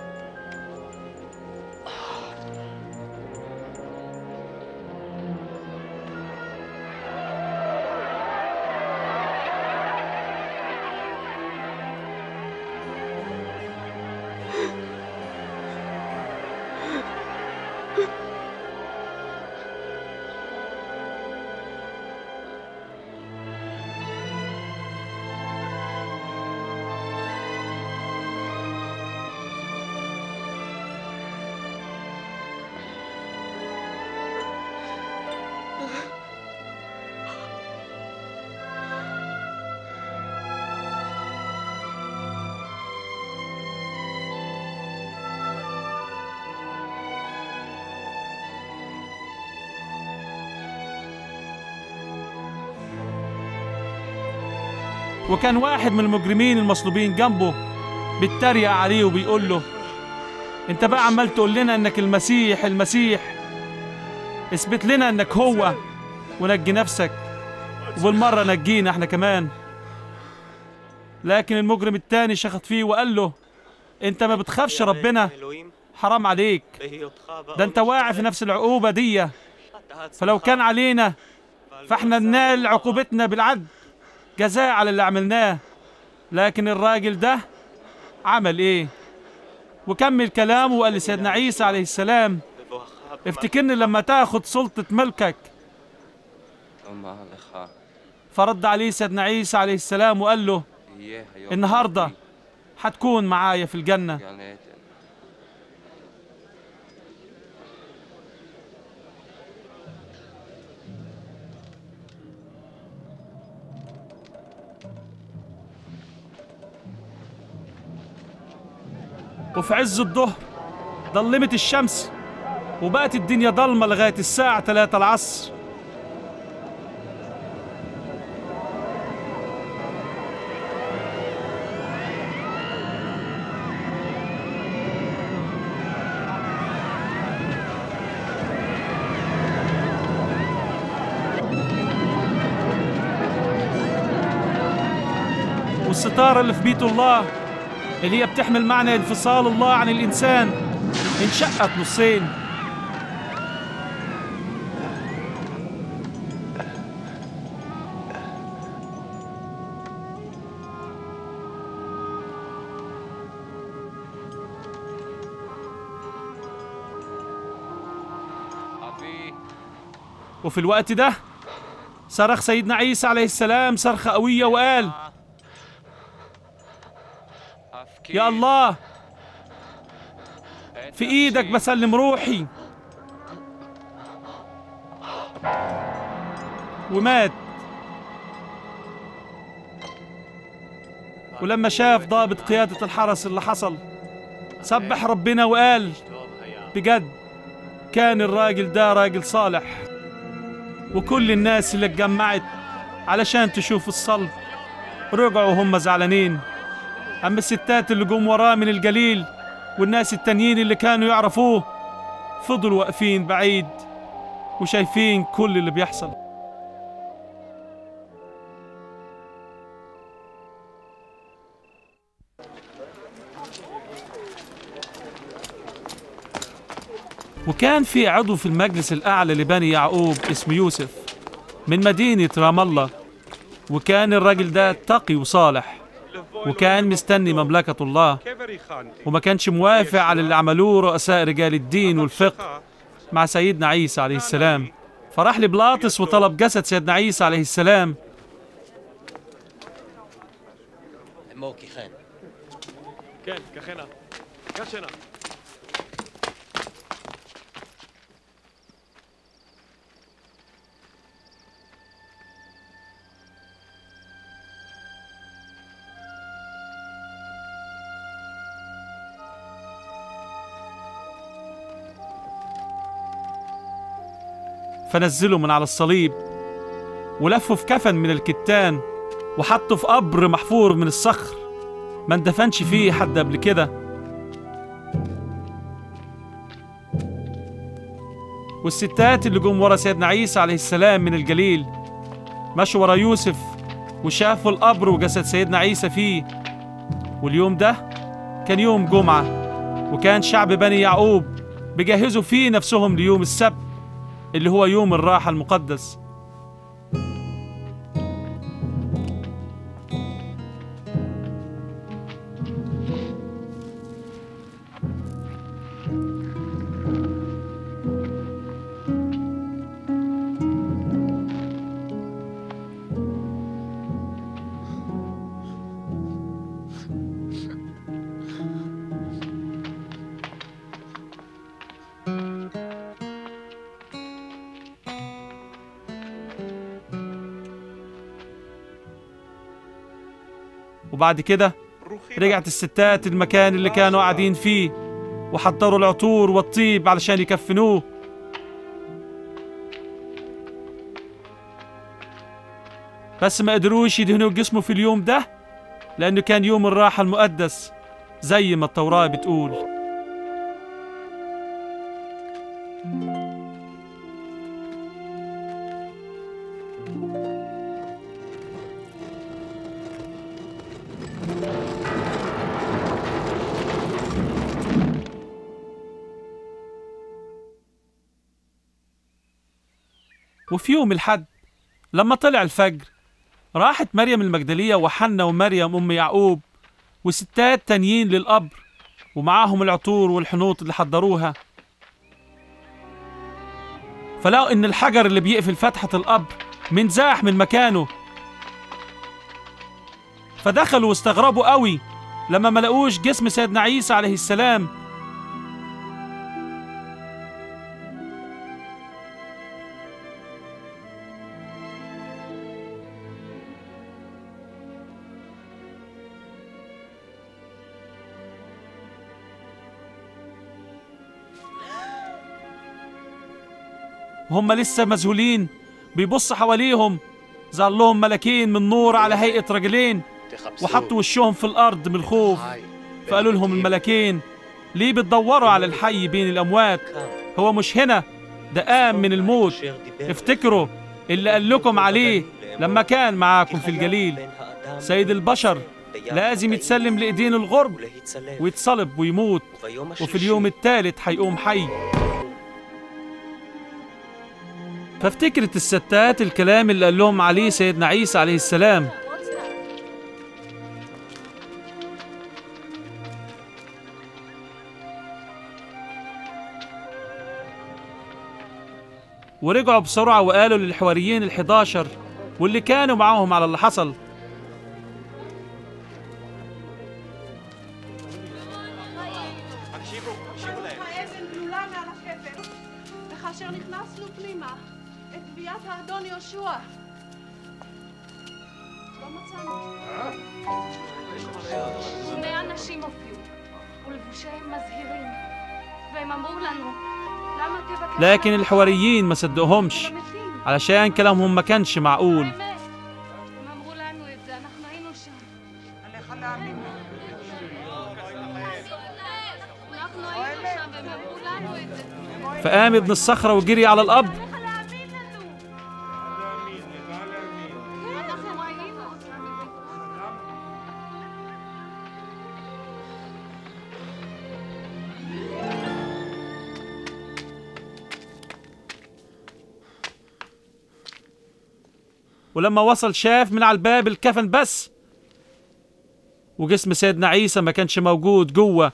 وكان واحد من المجرمين المصلوبين جنبه بيتريق عليه وبيقول له انت بقى عمال تقول لنا انك المسيح المسيح اثبت لنا انك هو ونجي نفسك وبالمرة نجينا احنا كمان لكن المجرم التاني شخط فيه وقال له انت ما بتخافش ربنا حرام عليك ده انت واعي في نفس العقوبة دي فلو كان علينا فاحنا ننال عقوبتنا بالعدل جزاء على اللي عملناه لكن الراجل ده عمل ايه وكمل كلامه وقال لسيدنا عيسى عليه السلام افتكرني لما تاخد سلطة ملكك אומר לך, فرد عليه سيدنا عيسى عليه السلام وقال له יהיה היום النهاردة هتكون معايا في الجنة גן עדן. وفي عز الظهر ضلمت الشمس وبقت الدنيا ضلمة لغاية الساعة 3 العصر والستارة اللي في بيت الله اللي هي بتحمل معنى انفصال الله عن الإنسان انشقت نصين אבי, وفي الوقت ده صرخ سيدنا عيسى عليه السلام صرخة قوية وقال הפקיר يا الله את في ايدك נפשי. بسلم روحي ومات ولما شاف ضابط قيادة الحرس اللي حصل سبح ربنا وقال بجد كان الراجل ده راجل صالح وكل الناس اللي اتجمعت علشان تشوف الصلب رجعوا هم زعلانين أما الستات اللي جم وراه من الجليل والناس التانيين اللي كانوا يعرفوه فضلوا واقفين بعيد وشايفين كل اللي بيحصل وكان في عضو في المجلس الأعلى لبني يعقوب اسمه يوسف من مدينة رام الله وكان الراجل ده تقي وصالح وكان مستني مملكة الله وما كانش موافق على اللي عملوه رؤساء رجال الدين والفقه مع سيدنا عيسى عليه السلام فراح لبلاطس وطلب جسد سيدنا عيسى عليه السلام موكي خان כן, קח הנה. קח הנה. فنزله من على الصليب ولفه في كفن من الكتان وحطه في قبر محفور من الصخر ما اندفنش فيه حد قبل كده والستات اللي جم ورا سيدنا عيسى عليه السلام من الجليل مشوا ورا يوسف وشافوا القبر وجسد سيدنا عيسى فيه واليوم ده كان يوم جمعة وكان شعب بني يعقوب بيجهزوا فيه نفسهم ليوم السبت اللي هو يوم الراحة المقدس وبعد كده رجعت الستات المكان اللي كانوا قاعدين فيه وحضروا العطور والطيب علشان يكفنوه بس ما قدروش يدهنوا جسمه في اليوم ده لأنه كان يوم الراحة المقدس زي ما التوراة بتقول وفي يوم الحد لما طلع الفجر راحت مريم المجدلية وحنا ومريم أم يعقوب وستات تانيين للقبر ومعاهم العطور والحنوط اللي حضروها فلقوا إن الحجر اللي بيقفل فتحة القبر منزاح من مكانه فدخلوا واستغربوا قوي لما ما لقوش جسم سيدنا عيسى عليه السلام وهم لسه مذهولين بيبص حواليهم ظهر لهم ملكين من نور على هيئة رجلين وحطوا وشهم في الأرض من الخوف فقالوا لهم الملكين ليه بتدوروا على الحي بين الأموات هو مش هنا ده قام من الموت افتكروا اللي قال لكم عليه لما كان معاكم في الجليل سيد البشر لازم يتسلم لإيدين الغرب ويتصلب ويموت وفي اليوم الثالث هيقوم حي فافتكرت الستات الكلام اللي قال لهم عليه سيدنا عيسى عليه السلام ورجعوا بسرعة وقالوا للحواريين الحداشر واللي كانوا معاهم على اللي حصل האבן גלולה מעל הקבר, וכאשר נכנסנו פנימה, את גביית האדון יהושע. לא מצאנו. שני אנשים הופיעו, ולבושיהם מזהירים, והם אמרו לנו, למה תבקש... لكن الحواريين ما صدقهمش علشان كلامهم ما كانش معقول הם אמרו לנו את זה, אנחנו היינו שם. אנחנו היינו שם, והם אמרו לנו את זה. فقام ابن الصخرة وجري على القبر אנחנו ראינו אותם. ولما وصل شاف من على الباب الكفن بس وجسم سيدنا عيسى ما كانش موجود جوه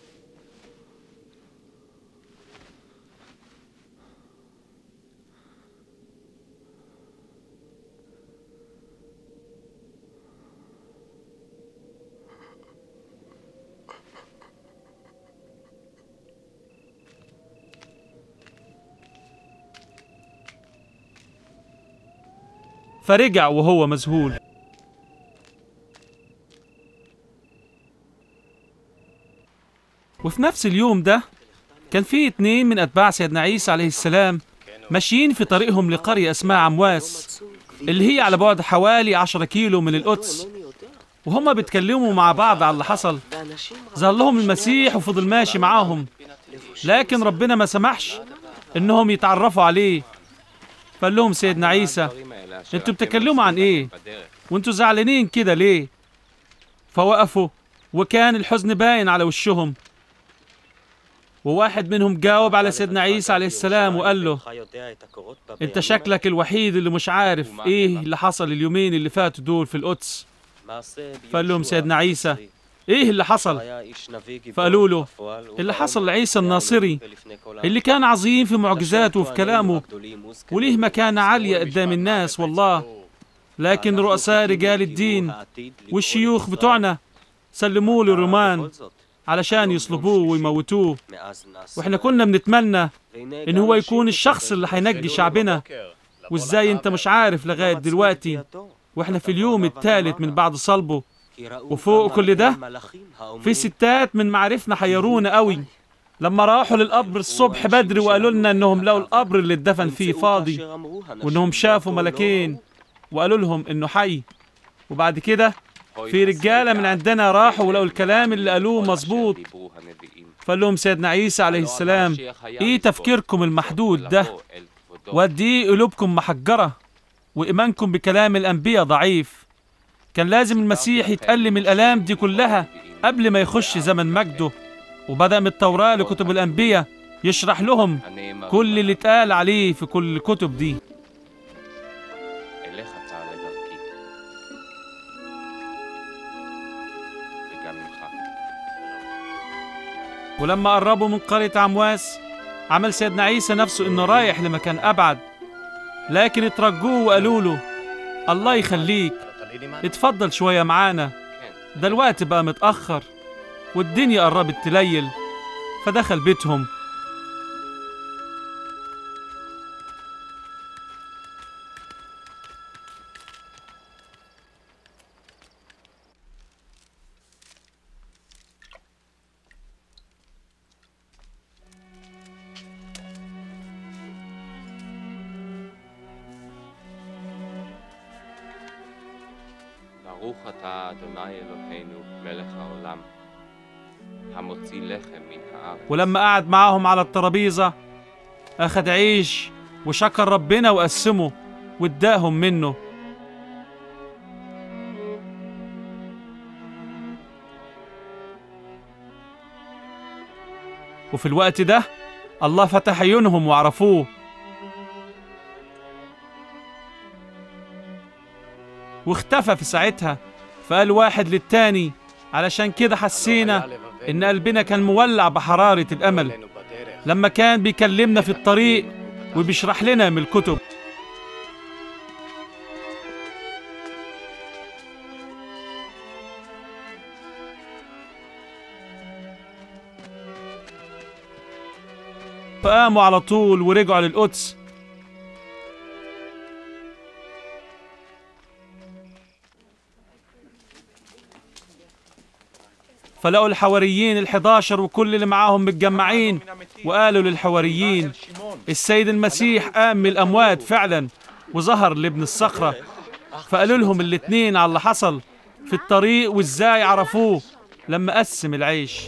فرجع وهو مذهول وفي نفس اليوم ده كان في اتنين من أتباع سيدنا عيسى عليه السلام ماشيين في طريقهم لقرية اسمها عمواس اللي هي على بعد حوالي عشرة كيلو من القدس وهما بيتكلموا مع بعض على اللي حصل ظهر لهم المسيح وفضل ماشي معاهم لكن ربنا ما سمحش انهم يتعرفوا عليه فقال لهم سيدنا عيسى انتوا بتتكلموا عن ايه وانتوا زعلانين كده ليه فوقفوا وكان الحزن باين على وشهم وواحد منهم جاوب على سيدنا عيسى عليه السلام وقال له انت شكلك الوحيد اللي مش عارف ايه اللي حصل اليومين اللي فاتوا دول في القدس فقال لهم سيدنا عيسى ايه اللي حصل فقالوا له اللي حصل لعيسى الناصري اللي كان عظيم في معجزاته وفي كلامه وليه مكانة عالية قدام الناس والله لكن رؤساء رجال الدين والشيوخ بتوعنا سلموه للرومان علشان يصلبوه ويموتوه واحنا كنا بنتمنى ان هو يكون الشخص اللي هينجي شعبنا وازاي انت مش عارف لغاية دلوقتي واحنا في اليوم الثالث من بعد صلبه وفوق كل ده في ستات من معارفنا حيرونا قوي لما راحوا للقبر الصبح بدري وقالوا لنا انهم لقوا القبر اللي اتدفن فيه فاضي وانهم شافوا ملكين وقالوا لهم انه حي وبعد كده في رجاله من عندنا راحوا ولقوا الكلام اللي قالوه مظبوط فقال لهم سيدنا عيسى عليه السلام ايه تفكيركم المحدود ده وقد ايه قلوبكم محجره وايمانكم بكلام الانبياء ضعيف كان لازم المسيح يتألم الآلام دي كلها قبل ما يخش زمن مجده وبدأ من التوراة لكتب الأنبياء يشرح لهم كل اللي اتقال عليه في كل الكتب دي אליך צעד לדרכי. וגם ממך. ولما قربوا من قرية عمواس عمل سيدنا عيسى نفسه إنه رايح لمكان أبعد لكن اترجوه وقالوا له الله يخليك اتفضل شوية معانا ده الوقت بقى متأخر والدنيا قربت تليل فدخل بيتهم ברוך אתה, אדוני אלוהינו, מלך העולם, המוציא לחם מן הארץ. ولما قعد معاهم على الترابيزة أخد عيش وشكر ربنا وقسمه واداهم منه وفي الوقت ده الله فتح عيونهم وعرفوه واختفى في ساعتها فقال واحد للتاني علشان كده حسينا إن قلبنا كان مولع بحرارة الأمل لما كان بيكلمنا في الطريق وبيشرح لنا من الكتب فقاموا على طول ورجعوا للقدس فلقوا الحواريين الحداشر وكل اللي معاهم متجمعين وقالوا للحواريين السيد المسيح قام من الأموات فعلا وظهر لابن الصخرة فقالوا لهم الاتنين على اللي حصل في الطريق وازاي عرفوه لما قسم العيش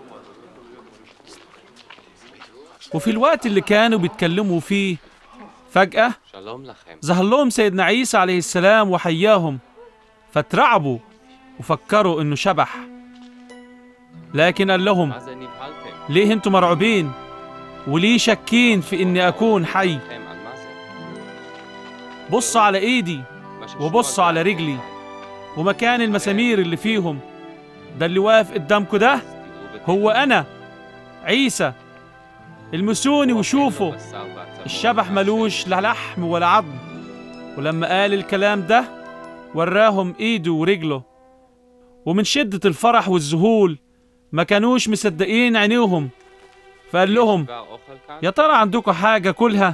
وفي الوقت اللي كانوا بيتكلموا فيه فجأة שלום לכם. ظهر لهم سيدنا عيسى عليه السلام وحياهم فترعبوا وفكروا انه شبح لكن قال لهم מה זה נבהלתם? ليه انتوا مرعوبين وليه شاكين في اني اكون حي לכם על מה זה? بصوا على ايدي מה وبصوا على رجلي ومكان المسامير اللي فيهم ده اللي واقف قدامكم ده هو أنا عيسى المسوني وشوفوا الشبح ملوش لا لحم ولا عظم ولما قال الكلام ده وراهم ايده ورجله ومن شدة الفرح والذهول ما كانوش مصدقين عينيهم فقال لهم يا ترى عندكم حاجة كلها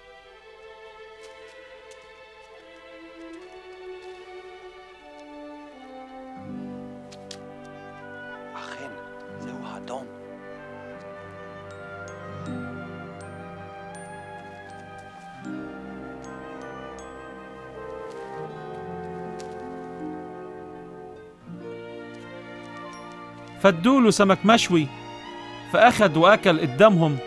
אכן, זהו האדון. فادوله سمك مشوي فأخد وأكل قدامهم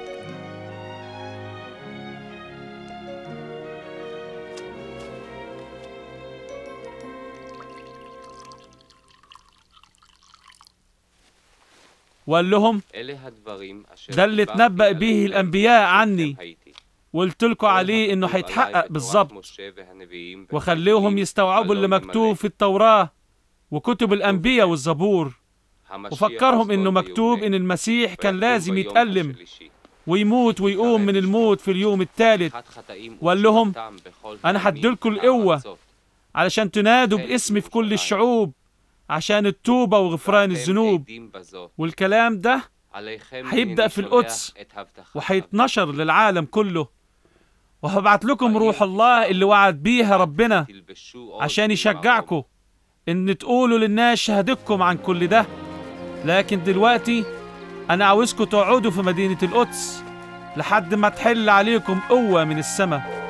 وقال لهم אלה הדברים אשר ده اللي דיברתי اتنبأ עליהם به الأنبياء عني הייתי. وقلت لكم عليه إنه هيتحقق بالظبط משה והנביאים وخليهم يستوعبوا اللي مكتوب في التوراة وكتب الأنبياء والزبور وفكرهم إنه مكتوب إن المسيح كان لازم يتألم ويموت ويقوم من الموت في اليوم الثالث وقال لهم أنا هديلكوا القوة علشان تنادوا باسمي في كل الشعوب عشان التوبة وغفران الذنوب والكلام ده هيبدأ في القدس وهيتنشر للعالم كله وهبعت لكم روح الله اللي وعد بيها ربنا عشان يشجعكم ان تقولوا للناس شهادتكم عن كل ده لكن دلوقتي انا عاوزكم تقعدوا في مدينة القدس لحد ما تحل عليكم قوة من السماء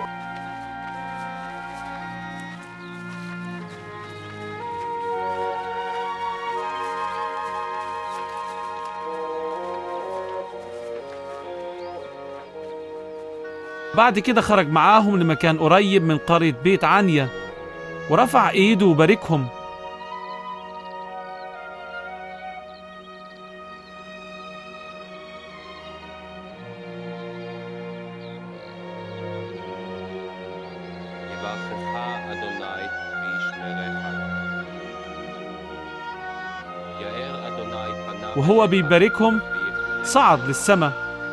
بعد كده خرج معاهم لمكان قريب من قرية بيت عنيا ورفع ايده وباركهم יברכך אדוני וישמרך. יאר אדוני פניו وهو بيباركهم صعد للسماء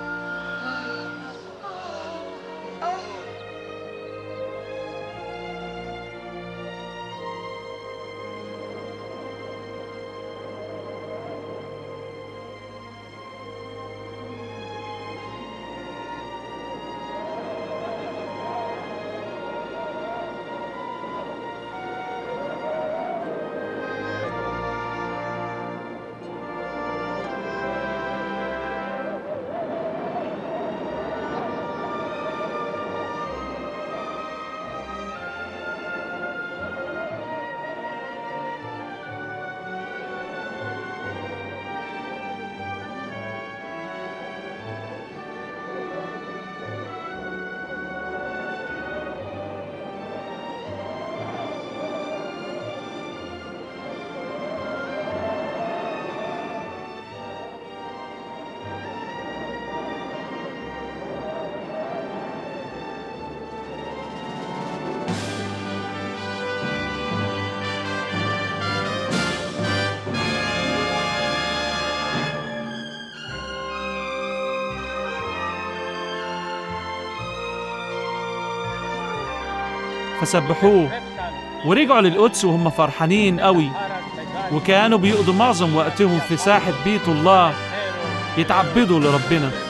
فسبحوه ورجعوا للقدس وهم فرحانين قوي وكانوا بيقضوا معظم وقتهم في ساحة بيت الله يتعبدوا لربنا